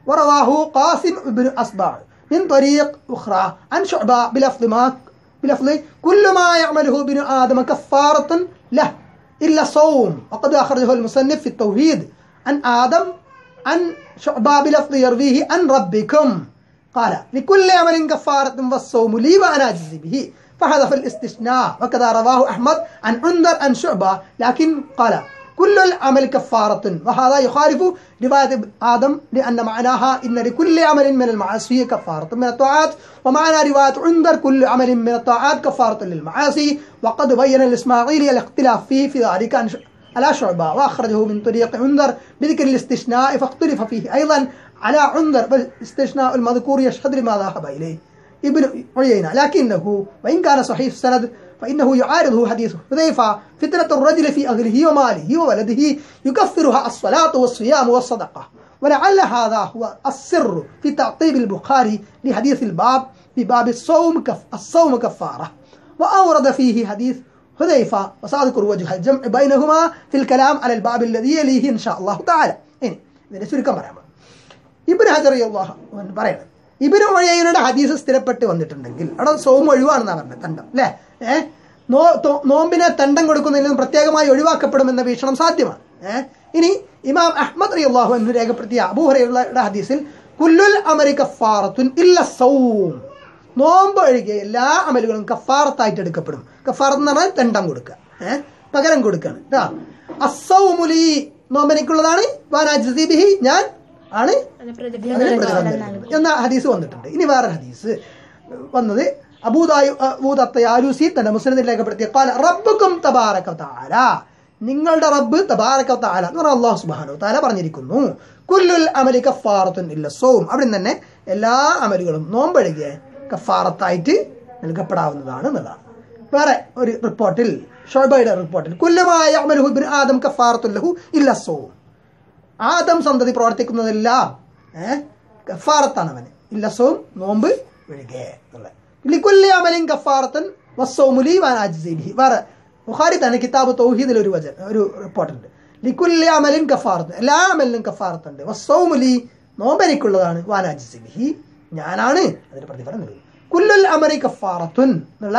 ورواه قاسم بن أصبع من طريق أخرى عن شعبة بلفظ ما بلفظ كل ما يعمله ابن آدم كفارة له إلا صوم وقد أخرجه المصنف في التوحيد عن آدم عن شعبة بلفظ يرويه عن ربكم قال لكل عمل كفارة والصوم لي وأنا أجزي به فحذف الاستثناء وكذا رواه أحمد عن عنذر عن شعبة لكن قال كل العمل كفارة وهذا يخالف رواية آدم لأن معناها إن لكل عمل من المعاصي كفارة من الطاعات ومعنى رواية عنذر كل عمل من الطاعات كفارة للمعاصي وقد بين الإسماعيلي الاختلاف فيه في ذلك عن ش- على شعبة وأخرجه من طريق عنذر بذكر الاستثناء فاختلف فيه أيضا على عنذر والاستثناء المذكور يشهد لما ذهب إليه ابن عيينة لكنه وإن كان صحيح السند فإنه يعارضه حديث حذيفة فتنة الرجل في أهله وماله وولده يكفرها الصلاة والصيام والصدقة ولعل هذا هو السر في تعقيب البخاري لحديث الباب بباب الصوم كف الصوم كفارة وأورد فيه حديث حذيفة وسأذكر وجه الجمع بينهما في الكلام على الباب الذي يليه إن شاء الله تعالى إني ഇതിന്റെ ചുരുക്കം പറയാം ഇബിന് ഹജർ അള്ളാഹ് പറയണം ഇബിന് ഒഴയുടെ ഹദീസ് സ്ഥിരപ്പെട്ട് വന്നിട്ടുണ്ടെങ്കിൽ അവിടെ സോം ഒഴിവാണെന്നാണ് പറഞ്ഞത് തണ്ടം അല്ലേ ഏഹ് നോ തോ- നോമ്പിനെ തണ്ടം കൊടുക്കുന്നതിൽ നിന്ന് പ്രത്യേകമായി ഒഴിവാക്കപ്പെടുമെന്ന വീക്ഷണം സാധ്യമാണ് ഏഹ് ഇനി ഇമാം അഹ്മദ് അലി അള്ളാഹു എന്ന് രേഖപ്പെടുത്തിയ അബൂഹറയുടെ ഹദീസിൽ കുല്ലുൽ അമരി കഫാറത്തുൻ ഇല്ല സൗം നോമ്പ് ഒഴികെ എല്ലാ അമലുകളും കഫാറത്തായിട്ട് എടുക്കപ്പെടും കഫാറത്ത് എന്ന് പറഞ്ഞാൽ തണ്ടം കൊടുക്കുക ഏഹ് പകരം കൊടുക്കുകയാണ് കേട്ടോ അസൗമുലി നോമ്പനിക്കുള്ളതാണ് വാനാജിബിഹി ഞാൻ ആണ് അത് പ്രതി അതിന് പ്രതിഫലം നൽകുന്നത് എന്ന ഹദീസ് വന്നിട്ടുണ്ട് ഇനി വേറെ ഹദീസ് വന്നത് അബൂദായു അബൂദത്തയാലൂസി തന്റെ മുസ്ലിമിൽ രേഖപ്പെടുത്തിയ കാല റബ്ബുക്കും തബാരക താല നിങ്ങളുടെ റബ്ബ് തബാരക താല എന്ന് പറഞ്ഞാൽ അള്ളാഹു സുബാനു താല പറഞ്ഞിരിക്കുന്നു കുല്ലുൽ അമലി കഫാറത്തുൻ ഇല്ല സോം അവിടെ നിന്ന് തന്നെ എല്ലാ അമലുകളും നോമ്പഴുകിയ കഫാറത്തായിട്ട് നൽകപ്പെടാവുന്നതാണ് എന്നുള്ളതാണ് വേറെ ഒരു റിപ്പോർട്ടിൽ ഷോബയുടെ റിപ്പോർട്ടിൽ കുല്ലുമായ അമലുഹു ഇബ്നു ആദം കഫാറത്തുല്ലഹു ഇല്ല സോം ആദം സന്തതി പ്രവർത്തിക്കുന്നതെല്ലാം ഏഹ് കഫാറത്താണ് അവന് ഇല്ലസവും നോമ്പ് ഒഴികെ എന്നുള്ളത് ലിക്കുല്ലി അമലിൻ കഫാറത്തൻ വസ്സോമുലി വാനാജിബിഹി വേറെ ബുഖാരി തന്നെ കിതാബ് തൗഹീദിൽ ഒരു വചൻ ഒരു റിപ്പോർട്ടുണ്ട് ലിക്കുല്ലി അമലിൻ കഫാറത്ത് എല്ലാ അമലിനും കഫാറത്തുണ്ട് വസ്സോമുലി നോമ്പനിക്കുള്ളതാണ് വാനാജിബിഹി ഞാനാണ് അതിന് പ്രതിഫലം നൽകുന്നത് കുല്ലുൽ അമരി കഫാറത്തുൻ എന്നുള്ള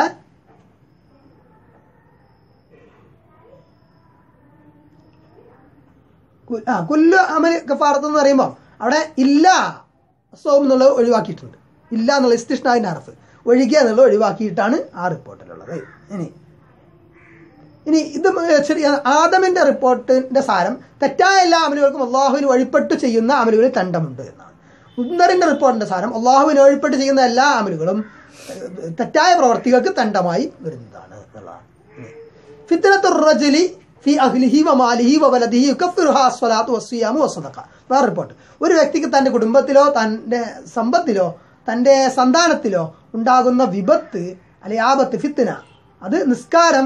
കു- ആ കുല്ലു അമൽ കഫാറത്ത് എന്ന് പറയുമ്പോൾ അവിടെ ഇല്ല സോം എന്നുള്ളത് ഒഴിവാക്കിയിട്ടുണ്ട് ഇല്ല എന്നുള്ള ഇസ്തിഷ്ണാവിൻ്റെ അറഫ് ഒഴിക്കുക എന്നുള്ളത് ഒഴിവാക്കിയിട്ടാണ് ആ റിപ്പോർട്ടിലുള്ളത് ഇനി ഇനി ഇത് ശരി ആദമിന്റെ റിപ്പോർട്ടിന്റെ സാരം തെറ്റായ എല്ലാ അമലുകൾക്കും അള്ളാഹുവിന് വഴിപ്പെട്ട് ചെയ്യുന്ന അമലുകളിൽ തണ്ടമുണ്ട് എന്നാണ് ഉന്നറിന്റെ റിപ്പോർട്ടിന്റെ സാരം അള്ളാഹുവിന് വഴിപ്പെട്ട് ചെയ്യുന്ന എല്ലാ അമലുകളും ഏഹ്, തെറ്റായ പ്രവർത്തികൾക്ക് തണ്ടമായി വരുന്നതാണ് എന്നുള്ളതാണ് ഇനി. ഫിത്നത്തു റജുലി ഫി അഹ്ലിഹി വമാലിഹി വവലദിഹി യുകഫിറുഹാ സ്വലാത്തു വസ്സിയാമു വസ്സദഖ വേറെ റിപ്പോർട്ട് ഒരു വ്യക്തിക്ക് തന്റെ കുടുംബത്തിലോ തന്റെ സമ്പത്തിലോ തന്റെ സന്താനത്തിലോ ഉണ്ടാകുന്ന വിപത്ത് അല്ലെ ആപത്ത് ഫിത്തിന അത് നിസ്കാരം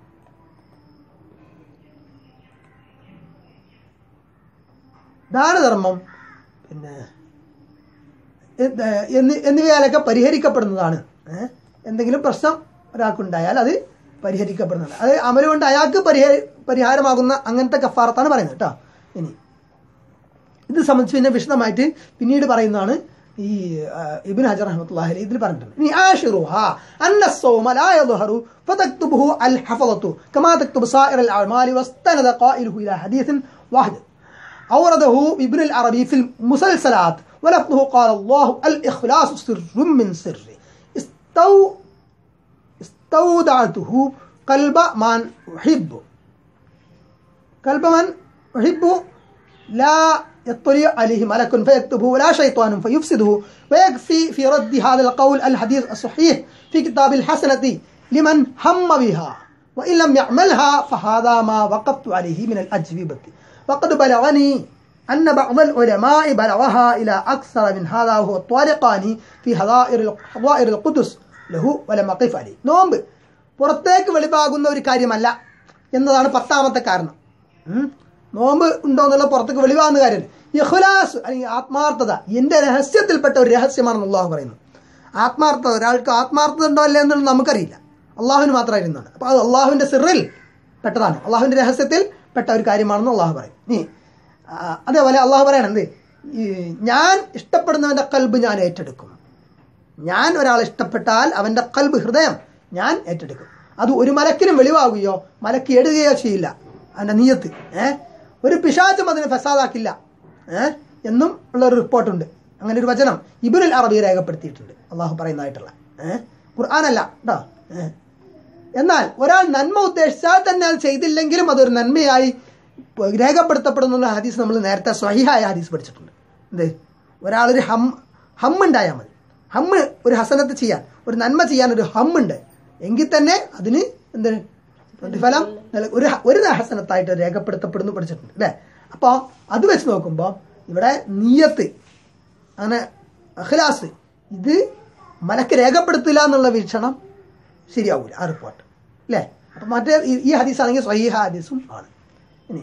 ദാനധർമ്മം പിന്നെ എന്ത് എന്നി- എന്നിവയാലൊക്കെ പരിഹരിക്കപ്പെടുന്നതാണ് ഏ? എന്തെങ്കിലും പ്രശ്നം ഒരാൾക്കുണ്ടായാൽ അത് പരിഹരിക്കപ്പെടുന്നതാണ് അത് അമല് കൊണ്ട് അയാൾക്ക് പരിഹ പരിഹാരമാകുന്ന അങ്ങനത്തെ കഫാറത്താണ് പറയുന്നത് കേട്ടോ ഇനി ഇത് സംബന്ധിച്ച് പിന്നെ വിശദമായിട്ട് പിന്നീട് പറയുന്നതാണ് ഈ ആ, ഇബ്നു ഹജർ റഹ്മത്തുള്ളാഹി അലൈഹി ഇതിൽ പറഞ്ഞിട്ടുണ്ട് ഇനി ആഷിറുഹ അന്ന الصوم لا يظهر فتكتبه الحفظة كما تكتب سائر الأعمال واستند قائله إلى حديث واحد أورده ابن العربي في المسلسلات ولفظه قال الله الإخلاص سر من سر استو استودعته قلب من أحب قلب من أحب لا يطلع عليه ملك فيكتبه ولا شيطان فيفسده ويكفي في رد هذا القول الحديث الصحيح في كتاب الحسنة لمن هم بها وإن لم يعملها فهذا ما وقفت عليه من الأجوبة وقد بلغني أن بعض العلماء بلغها إلى أكثر من هذا وهو الطارقاني في حظائر حظائر القدس له ولم أقف عليه നോമ്പ് പുറത്തേക്ക് വെളിവാകുന്ന ഒരു കാര്യമല്ല എന്നതാണ് പത്താമത്തെ കാരണം ഉം. നോമ്പ് ഉണ്ടോ എന്നുള്ള പുറത്തേക്ക് വെളിവാകുന്ന കാര്യം യഹുലാസ് അല്ലെങ്കിൽ ആത്മാർത്ഥത എന്റെ രഹസ്യത്തിൽപ്പെട്ട ഒരു രഹസ്യമാണെന്ന് അള്ളാഹു പറയുന്നു ആത്മാർത്ഥത ഒരാൾക്ക് ആത്മാർത്ഥത ഉണ്ടോ അല്ലേ എന്നുള്ളത് നമുക്കറിയില്ല അള്ളാഹുവിന് മാത്രം അറിയുന്നതാണ് അപ്പൊ അത് അള്ളാഹുവിന്റെ സിറിൽ പെട്ടതാണ് അള്ളാഹുവിന്റെ രഹസ്യത്തിൽ പെട്ട ഒരു കാര്യമാണെന്ന് അള്ളാഹു പറയും ഇനി ആ, അതേപോലെ അള്ളാഹു പറയണം എന്ത് ഈ ഞാൻ ഇഷ്ടപ്പെടുന്നവന്റെ കൽബ് ഞാൻ ഏറ്റെടുക്കും ഞാൻ ഒരാളെ ഇഷ്ടപ്പെട്ടാൽ അവന്റെ കൽബ് ഹൃദയം ഞാൻ ഏറ്റെടുക്കും അത് ഒരു മലക്കിനും വെളിവാകുകയോ മലക്ക് എടുകയോ ചെയ്യില്ല അവന്റെ നീയത്ത് ഏഹ് ഒരു പിശാചും അതിനെ ഫസാദാക്കില്ല ഏഹ് എന്നും ഉള്ള ഒരു റിപ്പോർട്ടുണ്ട് അങ്ങനെ ഒരു വചനം ഇബുൽ അറബി രേഖപ്പെടുത്തിയിട്ടുണ്ട് അള്ളാഹു പറയുന്നതായിട്ടുള്ള ഏഹ് ഖുർആാനല്ല കേട്ടോ ഏഹ് എന്നാൽ ഒരാൾ നന്മ ഉദ്ദേശിച്ചാൽ തന്നെ അത് ചെയ്തില്ലെങ്കിലും അതൊരു നന്മയായി രേഖപ്പെടുത്തപ്പെടുന്നുള്ള ഹദീസ് നമ്മൾ നേരത്തെ സ്വഹിഹായ ഹദീസ് പഠിച്ചിട്ടുണ്ട് എന്ത് ഒരാളൊരു ഹം ഹമ്മുണ്ടായാൽ മതി ഹമ്മ് ഒരു ഹസനത്ത് ചെയ്യാൻ ഒരു നന്മ ചെയ്യാൻ ഒരു ഹമ്മുണ്ട് എങ്കിൽ തന്നെ അതിന് എന്ത് പ്രതിഫലം നൽക- ഒരു ഹ- ഒരു ഹസനത്തായിട്ട് രേഖപ്പെടുത്തപ്പെടുന്നു പഠിച്ചിട്ടുണ്ട് അല്ലേ അപ്പോൾ അത് വെച്ച് നോക്കുമ്പോൾ ഇവിടെ നീയത്ത് അങ്ങനെ അഖ്ലാസ് ഇത് മലക്ക് രേഖപ്പെടുത്തില്ല എന്നുള്ള വീക്ഷണം ശരിയാവൂല ആ റിപ്പോർട്ട് അല്ലേ അപ്പം മറ്റേ ഈ- ഈ ഹദീസ് ആണെങ്കിൽ സ്വഹീഹ ഹദീസും ആണ് ഇനി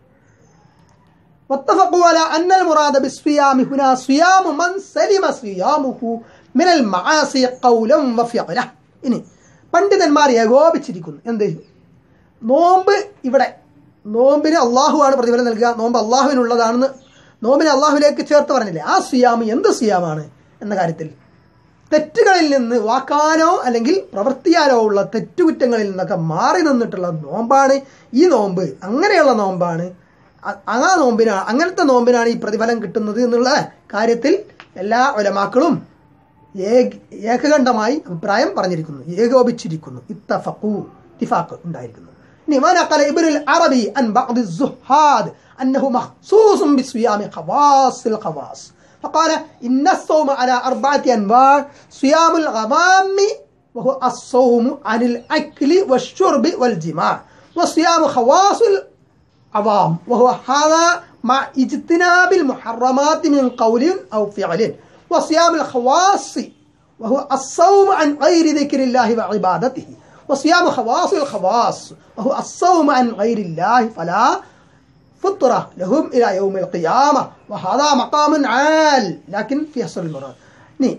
واتفقوا على أن المراد بالصيام هنا صيام من سلم صيامه من المعاصي قولا وفعلا ഇനി പണ്ഡിതന്മാർ ഏകോപിച്ചിരിക്കുന്നു എന്ത് നോമ്പ് ഇവിടെ നോമ്പിന് അള്ളാഹുവാണ് പ്രതിഫലം നൽകുക നോമ്പ് അള്ളാഹുവിനുള്ളതാണെന്ന് നോമ്പിനെ അള്ളാഹുവിലേക്ക് ചേർത്ത് പറഞ്ഞില്ലേ ആ സിയാമ് എന്ത് സിയാമാണ് എന്ന കാര്യത്തിൽ തെറ്റുകളിൽ നിന്ന് വാക്കാനോ അല്ലെങ്കിൽ പ്രവൃത്തിയാലോ ഉള്ള തെറ്റുകുറ്റങ്ങളിൽ നിന്നൊക്കെ മാറി നിന്നിട്ടുള്ള നോമ്പാണ് ഈ നോമ്പ് അങ്ങനെയുള്ള നോമ്പാണ് അ- ആ നോമ്പിനാണ് അങ്ങനത്തെ നോമ്പിനാണ് ഈ പ്രതിഫലം കിട്ടുന്നത് എന്നുള്ള കാര്യത്തിൽ എല്ലാ ഒലമാക്കളും ഏക- ഏകകണ്ഠമായി അഭിപ്രായം പറഞ്ഞിരിക്കുന്നു ഏകോപിച്ചിരിക്കുന്നു ഇത്തഫഖു ഇത്തിഫാഖ് ഉണ്ടായിരിക്കുന്നു ഇനി ونقل ابن العربي عن بعض الزهاد أنه مخصوص بصيام خواص الخواص فقال إن الصوم على أربعة أنواع صيام الغمام وهو الصوم عن الأكل والشرب والجماع وصيام خواص العوام وهو هذا مع اجتناب المحرمات من قول أو فعل وصيام الخواص وهو الصوم عن غير ذكر الله وعبادته وصيام خواص الخواص وهو الصوم عن غير الله فلا فطرة لهم إلى يوم القيامة وهذا مقام عال لكن في حصر المراد ني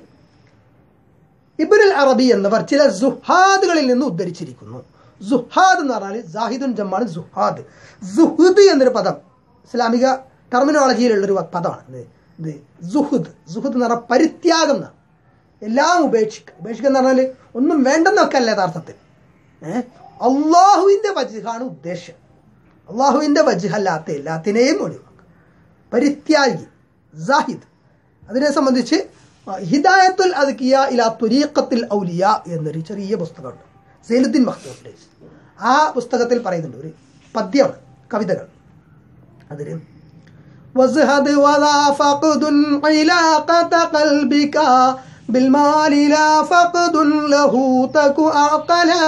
ഇബുൽ അറബി എന്നവർ ചില സുഹാദുകളിൽ നിന്ന് ഉദ്ധരിച്ചിരിക്കുന്നു സുഹാദ് എന്ന് പറഞ്ഞാൽ ജാഹിദുൻ ജമ്മാണ് സുഹാദ് സുഹുദ് എന്നൊരു പദം ഇസ്ലാമിക ടെർമിനോളജിയിലുള്ളൊരു പദമാണ് ഇത് ഇത് സുഹുദ് സുഹുദ് എന്ന് പറഞ്ഞാൽ പരിത്യാഗം എന്നാണ് എല്ലാം ഉപേക്ഷിക്കുക ഉപേക്ഷിക്കുക എന്ന് പറഞ്ഞാൽ ഒന്നും വേണ്ടെന്നൊക്കെ അല്ല യഥാർത്ഥത്തിൽ ഏഹ് അള്ളാഹുവിൻ്റെ വജുഹാണ് ഉദ്ദേശം അള്ളാഹുവിൻ്റെ വജുഹല്ലാത്ത എല്ലാത്തിനെയും ഒഴിവാക്കുക പരിത്യാഗി സാഹിദ് അതിനെ സംബന്ധിച്ച് ഹിദായത്തുൽ അദ്കിയ ഇലാ തുരീഖത്തിൽ ഔലിയ എന്നൊരു ചെറിയ പുസ്തകമുണ്ട് സൈനുദ്ദീൻ മഖ്ദൂമിൻ്റെ ആ പുസ്തകത്തിൽ പറയുന്നുണ്ട് ഒരു പദ്യമാണ് കവിതകൾ അതിൽ وازهد وذا فقد علاقة قلبك بالمال لا فقد له تك أعقلا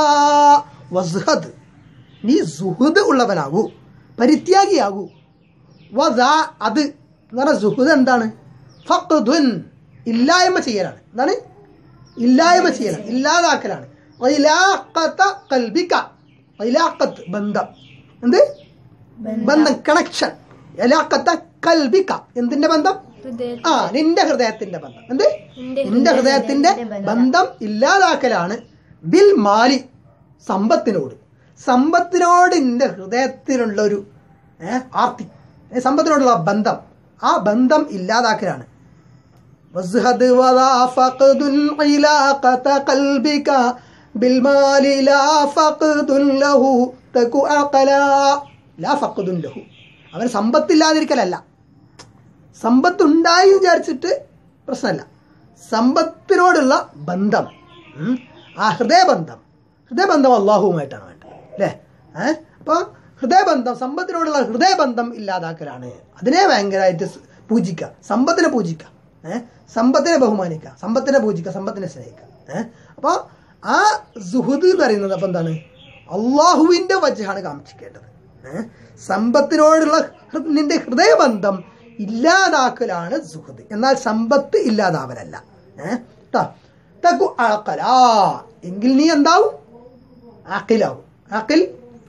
വസ്ഹദ് നീ സുഹൃദ് ഉള്ളവനാകൂ പരിത്യാഗിയാകൂ വദ അത് എന്ന് പറഞ്ഞാൽ സുഹൃദ് എന്താണ് ഫഖ്ദുൻ ഇല്ലായ്മ ചെയ്യലാണ് എന്താണ് ഇല്ലായ്മ ചെയ്യലാണ് ഇല്ലാതാക്കലാണ് വൈലാഖത്ത കൽബിക വൈലാഖത്ത് ബന്ധം എന്ത് ബന്ധം കണക്ഷൻ ഇലാഖത്ത കൽബിക എന്തിന്റെ ബന്ധം ഹൃദയ ആ നിന്റെ ഹൃദയത്തിന്റെ ബന്ധം എന്ത് നിന്റെ നിന്റെ ഹൃദയത്തിന്റെ ബന്ധം ഇല്ലാതാക്കലാണ് ബിൽ മാലി സമ്പത്തിനോട് സമ്പത്തിനോട് നിന്റെ ഹൃദയത്തിലുള്ള ഒരു ഏ, ആർത്തി ഏ, സമ്പത്തിനോടുള്ള ബന്ധം ആ ബന്ധം ഇല്ലാതാക്കലാണ് وازهد وذا فقد علاقة قلبك بالمال لا فقد له تك أقلا لا فقد له അവൻ സമ്പത്തില്ലാതിരിക്കലല്ല സമ്പത്തുണ്ടായി വിചാരിച്ചിട്ട് പ്രശ്നമല്ല സമ്പത്തിനോടുള്ള ബന്ധം ഉം, ആ ഹൃദയബന്ധം ഹൃദയബന്ധം അള്ളാഹുവുമായിട്ടാണ് വേണ്ടത് അല്ലേ ഏഹ് അപ്പോൾ ഹൃദയബന്ധം സമ്പത്തിനോടുള്ള ഹൃദയബന്ധം ഇല്ലാതാക്കലാണ് അതിനെ ഭയങ്കരമായിട്ട് സ് പൂജിക്കുക സമ്പത്തിനെ പൂജിക്കുക ഏഹ് സമ്പത്തിനെ ബഹുമാനിക്കുക സമ്പത്തിനെ പൂജിക്കുക സമ്പത്തിനെ സ്നേഹിക്കുക ഏഹ് അപ്പോൾ ആ സുഹൃദ് എന്ന് പറയുന്നത് അപ്പം എന്താണ് അള്ളാഹുവിൻ്റെ വജ്ജാണ് കാക്ഷിക്കേണ്ടത് ഏഹ് സമ്പത്തിനോടുള്ള ഹൃ- നിന്റെ ഹൃദയബന്ധം ഇല്ലാതാക്കലാണ് സുഹൃദ് എന്നാൽ സമ്പത്ത് ഇല്ലാതാവലല്ല ഏഹ് ട്ടോ. തക്കു അളക്കലാ എങ്കിൽ നീ എന്താവും ആക്കിലാവും ആക്കിൽ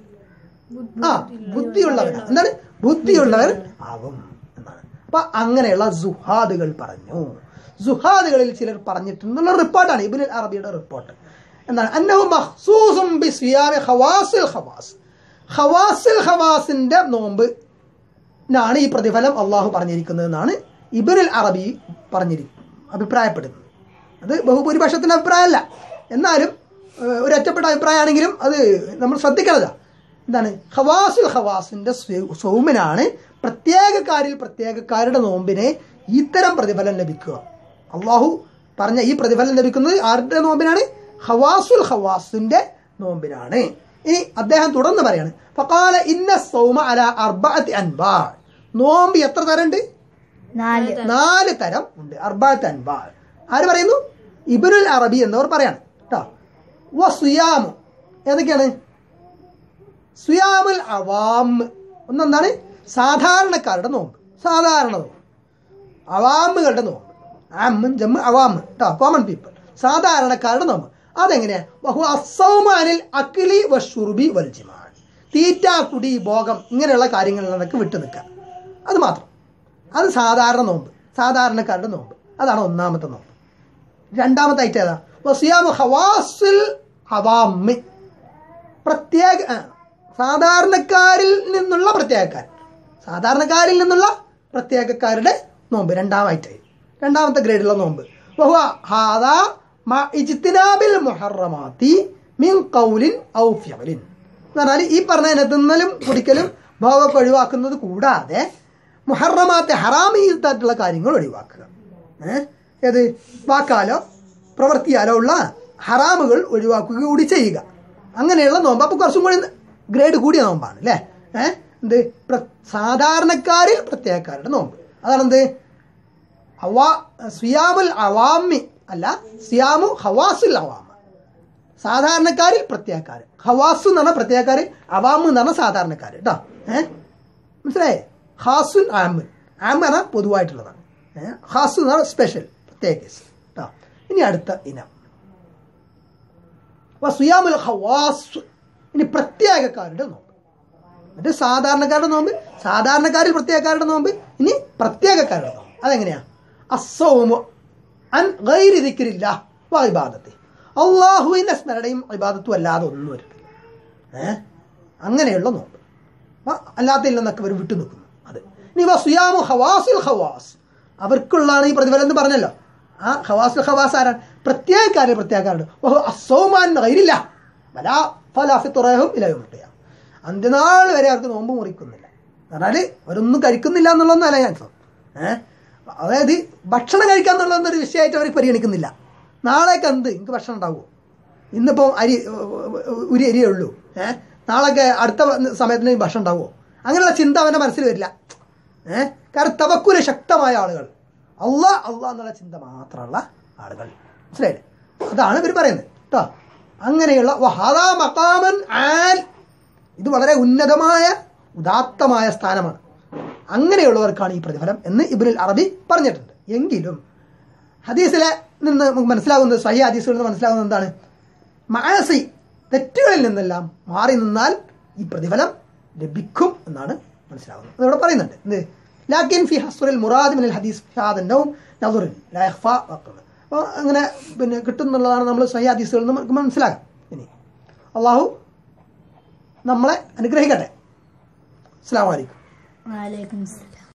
ആ ബുദ്ധിയുള്ളവനാണ് എന്താണ് ബുദ്ധിയുള്ളവർ ആകും എന്നാണ് അപ്പൊ അങ്ങനെയുള്ള സുഹാദുകൾ പറഞ്ഞു സുഹാദുകളിൽ ചിലർ പറഞ്ഞിട്ടുള്ള റിപ്പോർട്ടാണ് ഇബിൻ അറബിയുടെ റിപ്പോർട്ട് എന്താണ് അന്നഹു മഖ്സൂസും ബിസ്വിയാമി ഖവാസിൽ ഖവാസ് ഖവാസിൽ ഖവാസിന്റെ നോമ്പ് നാണ് ഈ പ്രതിഫലം അള്ളാഹു പറഞ്ഞിരിക്കുന്നത് എന്നാണ് ഇബനുൽ അറബി പറഞ്ഞിരിക്കും അഭിപ്രായപ്പെടുന്നത് അത് ബഹുഭൂരിപക്ഷത്തിന്റെ അഭിപ്രായമല്ല എന്നാലും ഏഹ്, ഒരു ഒറ്റപ്പെട്ട അഭിപ്രായമാണെങ്കിലും അത് നമ്മൾ ശ്രദ്ധിക്കണതാ എന്താണ് ഹവാസുൽ ഹവാസിന്റെ സ്വ- സൗമിനാണ് പ്രത്യേകക്കാരിൽ പ്രത്യേകക്കാരുടെ നോമ്പിനെ ഇത്തരം പ്രതിഫലം ലഭിക്കുക അള്ളാഹു പറഞ്ഞ ഈ പ്രതിഫലം ലഭിക്കുന്നത് ആരുടെ നോമ്പിനാണ് ഹവാസുൽ ഹവാസിന്റെ നോമ്പിനാണ് ഇനി അദ്ദേഹം തുടർന്ന് പറയാണ് ഫഖാല ഇന്ന സൗമ അല അർബഅത്തി അൻബാ നോമ്പ് എത്ര തരണ്ട് നാല് നാല് തരം ഉണ്ട് അർബാത്ത് അൻബാൾ ആര് പറയുന്നു ഇബനുൽ അറബി എന്നവർ പറയാണ് കേട്ടോ വ സുയാമു ഏതൊക്കെയാണ് സുയാമുൽ അവാം ഒന്നെന്താണ് സാധാരണക്കാരുടെ നോമ്പ് സാധാരണ നോമ്പ് അവാമുകളുടെ നോമ്പ് ആമും ജമ്മ് അവാമ് കേട്ടോ കോമൺ പീപ്പിൾ സാധാരണക്കാരുടെ നോമ്പ് അതെങ്ങനെയാ ബഹു അസൗമാനിൽ അക്കിലി വഷുർബി വൽജിമാൻ തീറ്റ കുടി ഭോഗം ഇങ്ങനെയുള്ള കാര്യങ്ങളിൽ നിന്നൊക്കെ വിട്ടു നിൽക്കുക അത് മാത്രം അത് സാധാരണ നോമ്പ് സാധാരണക്കാരുടെ നോമ്പ് അതാണ് ഒന്നാമത്തെ നോമ്പ് രണ്ടാമത്തെ ഐറ്റം ഏതാ വസിയാമു ഹവാസിൽ ഹവാമി പ്രത്യേക ആ, സാധാരണക്കാരിൽ നിന്നുള്ള പ്രത്യേകക്കാർ സാധാരണക്കാരിൽ നിന്നുള്ള പ്രത്യേകക്കാരുടെ നോമ്പ് രണ്ടാമത്തെ രണ്ടാമത്തെ ഗ്രേഡിലുള്ള നോമ്പ് വഹുവ ഹാദാ മ ഇജ്തിനാബിൽ മുഹറമാത്തി മിൻ ഖൗലിൻ ഔ ഫിഅലിൻ എന്ന് പറഞ്ഞാൽ ഈ പറഞ്ഞ തിന്നലും കുടിക്കലും ഭോഗമൊക്കെ ഒഴിവാക്കുന്നത് കൂടാതെ മുഹറമാത്തെ ഹറാമീത്തായിട്ടുള്ള കാര്യങ്ങൾ ഒഴിവാക്കുക ഏഹ് ഏത് വാക്കാലോ പ്രവൃത്തിയാലോ ഉള്ള ഹറാമുകൾ ഒഴിവാക്കുക കൂടി ചെയ്യുക അങ്ങനെയുള്ള നോമ്പ് അപ്പൊ കുറച്ചും കൂടി ഗ്രേഡ് കൂടിയ നോമ്പാണ് അല്ലേ ഏഹ് എന്ത് പ്ര- സാധാരണക്കാരിൽ പ്രത്യേകക്കാരുടെ നോമ്പ് അതാണെന്ത് അവാ സിയാമുൽ അവാമി അല്ല സിയാമു ഹവാസുൽ അവാമ സാധാരണക്കാരിൽ പ്രത്യേകക്കാർ ഹവാസു എന്ന് പറഞ്ഞ പ്രത്യേകക്കാർ അവാമു എന്ന് പറഞ്ഞ സാധാരണക്കാർ കേട്ടോ ഏഹ് മനസ്സിലായേ ഹാസുൻ ആമുൻ ആമ് പറഞ്ഞാൽ പൊതുവായിട്ടുള്ളതാണ് ഏഹ് ഹാസു എന്ന് പറഞ്ഞാൽ സ്പെഷ്യൽ പ്രത്യേക കേസ് കേട്ടോ ഇനി അടുത്ത ഇനം വസുയാമുൽ ഹവാസ് ഇനി പ്രത്യേകക്കാരുടെ നോമ്പ് മറ്റേ സാധാരണക്കാരുടെ നോമ്പ് സാധാരണക്കാരിൽ പ്രത്യേകക്കാരുടെ നോമ്പ് ഇനി പ്രത്യേകക്കാരുടെ നോമ്പ് അതെങ്ങനെയാ അസൗമു അൻ ഗൈരി ദിക്രില്ല ഇബാദത്തെ അള്ളാഹുവിന്റെ സ്മരണയും ഇബാദത്തും അല്ലാതെ ഒന്നും വരും ഏഹ് അങ്ങനെയുള്ള നോമ്പ് അപ്പൊ അല്ലാത്തതിൽ നിന്നൊക്കെ അവർ വിട്ടു നിൽക്കുന്നു അത് ഇനി വസുയാമു ഹവാസുൽ ഹവാസ് അവർക്കുള്ളതാണ് ഈ പ്രതിഫലം എന്ന് പറഞ്ഞല്ലോ ആ ഹവാസുൽ ഹവാസ് ആരാണ് പ്രത്യേകക്കാരെ പ്രത്യേകക്കാരുണ്ട് ഓഹോ അസൗമാൻ ഗൈരില്ല വലാ ഫലാഫിത്തുറഹും ഇലയുമുട്ടിയ അന്ത്യനാൾ വരെ അവർക്ക് നോമ്പ് മുറിക്കുന്നില്ല പറഞ്ഞാല് അവരൊന്നും കഴിക്കുന്നില്ല എന്നുള്ളതൊന്നല്ല ഞാൻ ഏഹ് അതായത് ഭക്ഷണം കഴിക്കുക എന്നുള്ളതൊന്നും ഒരു വിഷയമായിട്ട് അവർ പരിഗണിക്കുന്നില്ല നാളേക്ക് എന്ത് എനിക്ക് ഭക്ഷണം ഉണ്ടാവുമോ ഇന്നിപ്പോൾ അരി ഒരു അരിയേ ഉള്ളൂ ഏഹ് നാളൊക്കെ അടുത്ത സമയത്തിന് ഭക്ഷണം ഉണ്ടാവുമോ അങ്ങനെയുള്ള ചിന്ത അവൻ്റെ മനസ്സിൽ വരില്ല ഏഹ് കാരണം തവക്കുല ശക്തമായ ആളുകൾ അല്ല അല്ല എന്നുള്ള ചിന്ത മാത്രമുള്ള ആളുകൾ മനസ്സിലായില്ലേ അതാണ് ഇവർ പറയുന്നത് കേട്ടോ അങ്ങനെയുള്ള വഹാദാ മക്കാമൻ ആൽ ഇത് വളരെ ഉന്നതമായ ഉദാത്തമായ സ്ഥാനമാണ് അങ്ങനെയുള്ളവർക്കാണ് ഈ പ്രതിഫലം എന്ന് ഇബ്നുൽ അറബി പറഞ്ഞിട്ടുണ്ട് എങ്കിലും ഹദീസിലെ നിന്ന് നമുക്ക് മനസ്സിലാകുന്നത് സഹി ഹദീസുകളിൽ നിന്ന് മനസ്സിലാകുന്നത് എന്താണ് മാസി തെറ്റുകളിൽ നിന്നെല്ലാം മാറി നിന്നാൽ ഈ പ്രതിഫലം ലഭിക്കും എന്നാണ് മനസ്സിലാകുന്നത് അതിവിടെ പറയുന്നുണ്ട് എന്ത് ലാക്കിൻ ഫി ഹസ്റുൽ മുറാദ് മിനൽ ഹദീസ് ഷാദന്നവും നദുറിൻ ലാ യഖ്ഫ വഖ്ഫ് അപ്പോൾ അങ്ങനെ പിന്നെ കിട്ടും എന്നുള്ളതാണ് നമ്മൾ സഹി ഹദീസുകളിൽ നിന്ന് നമുക്ക് മനസ്സിലാകാം ഇനി അള്ളാഹു നമ്മളെ അനുഗ്രഹിക്കട്ടെ അസ്സാം വലൈക്കും വാലൈക്കും സലാം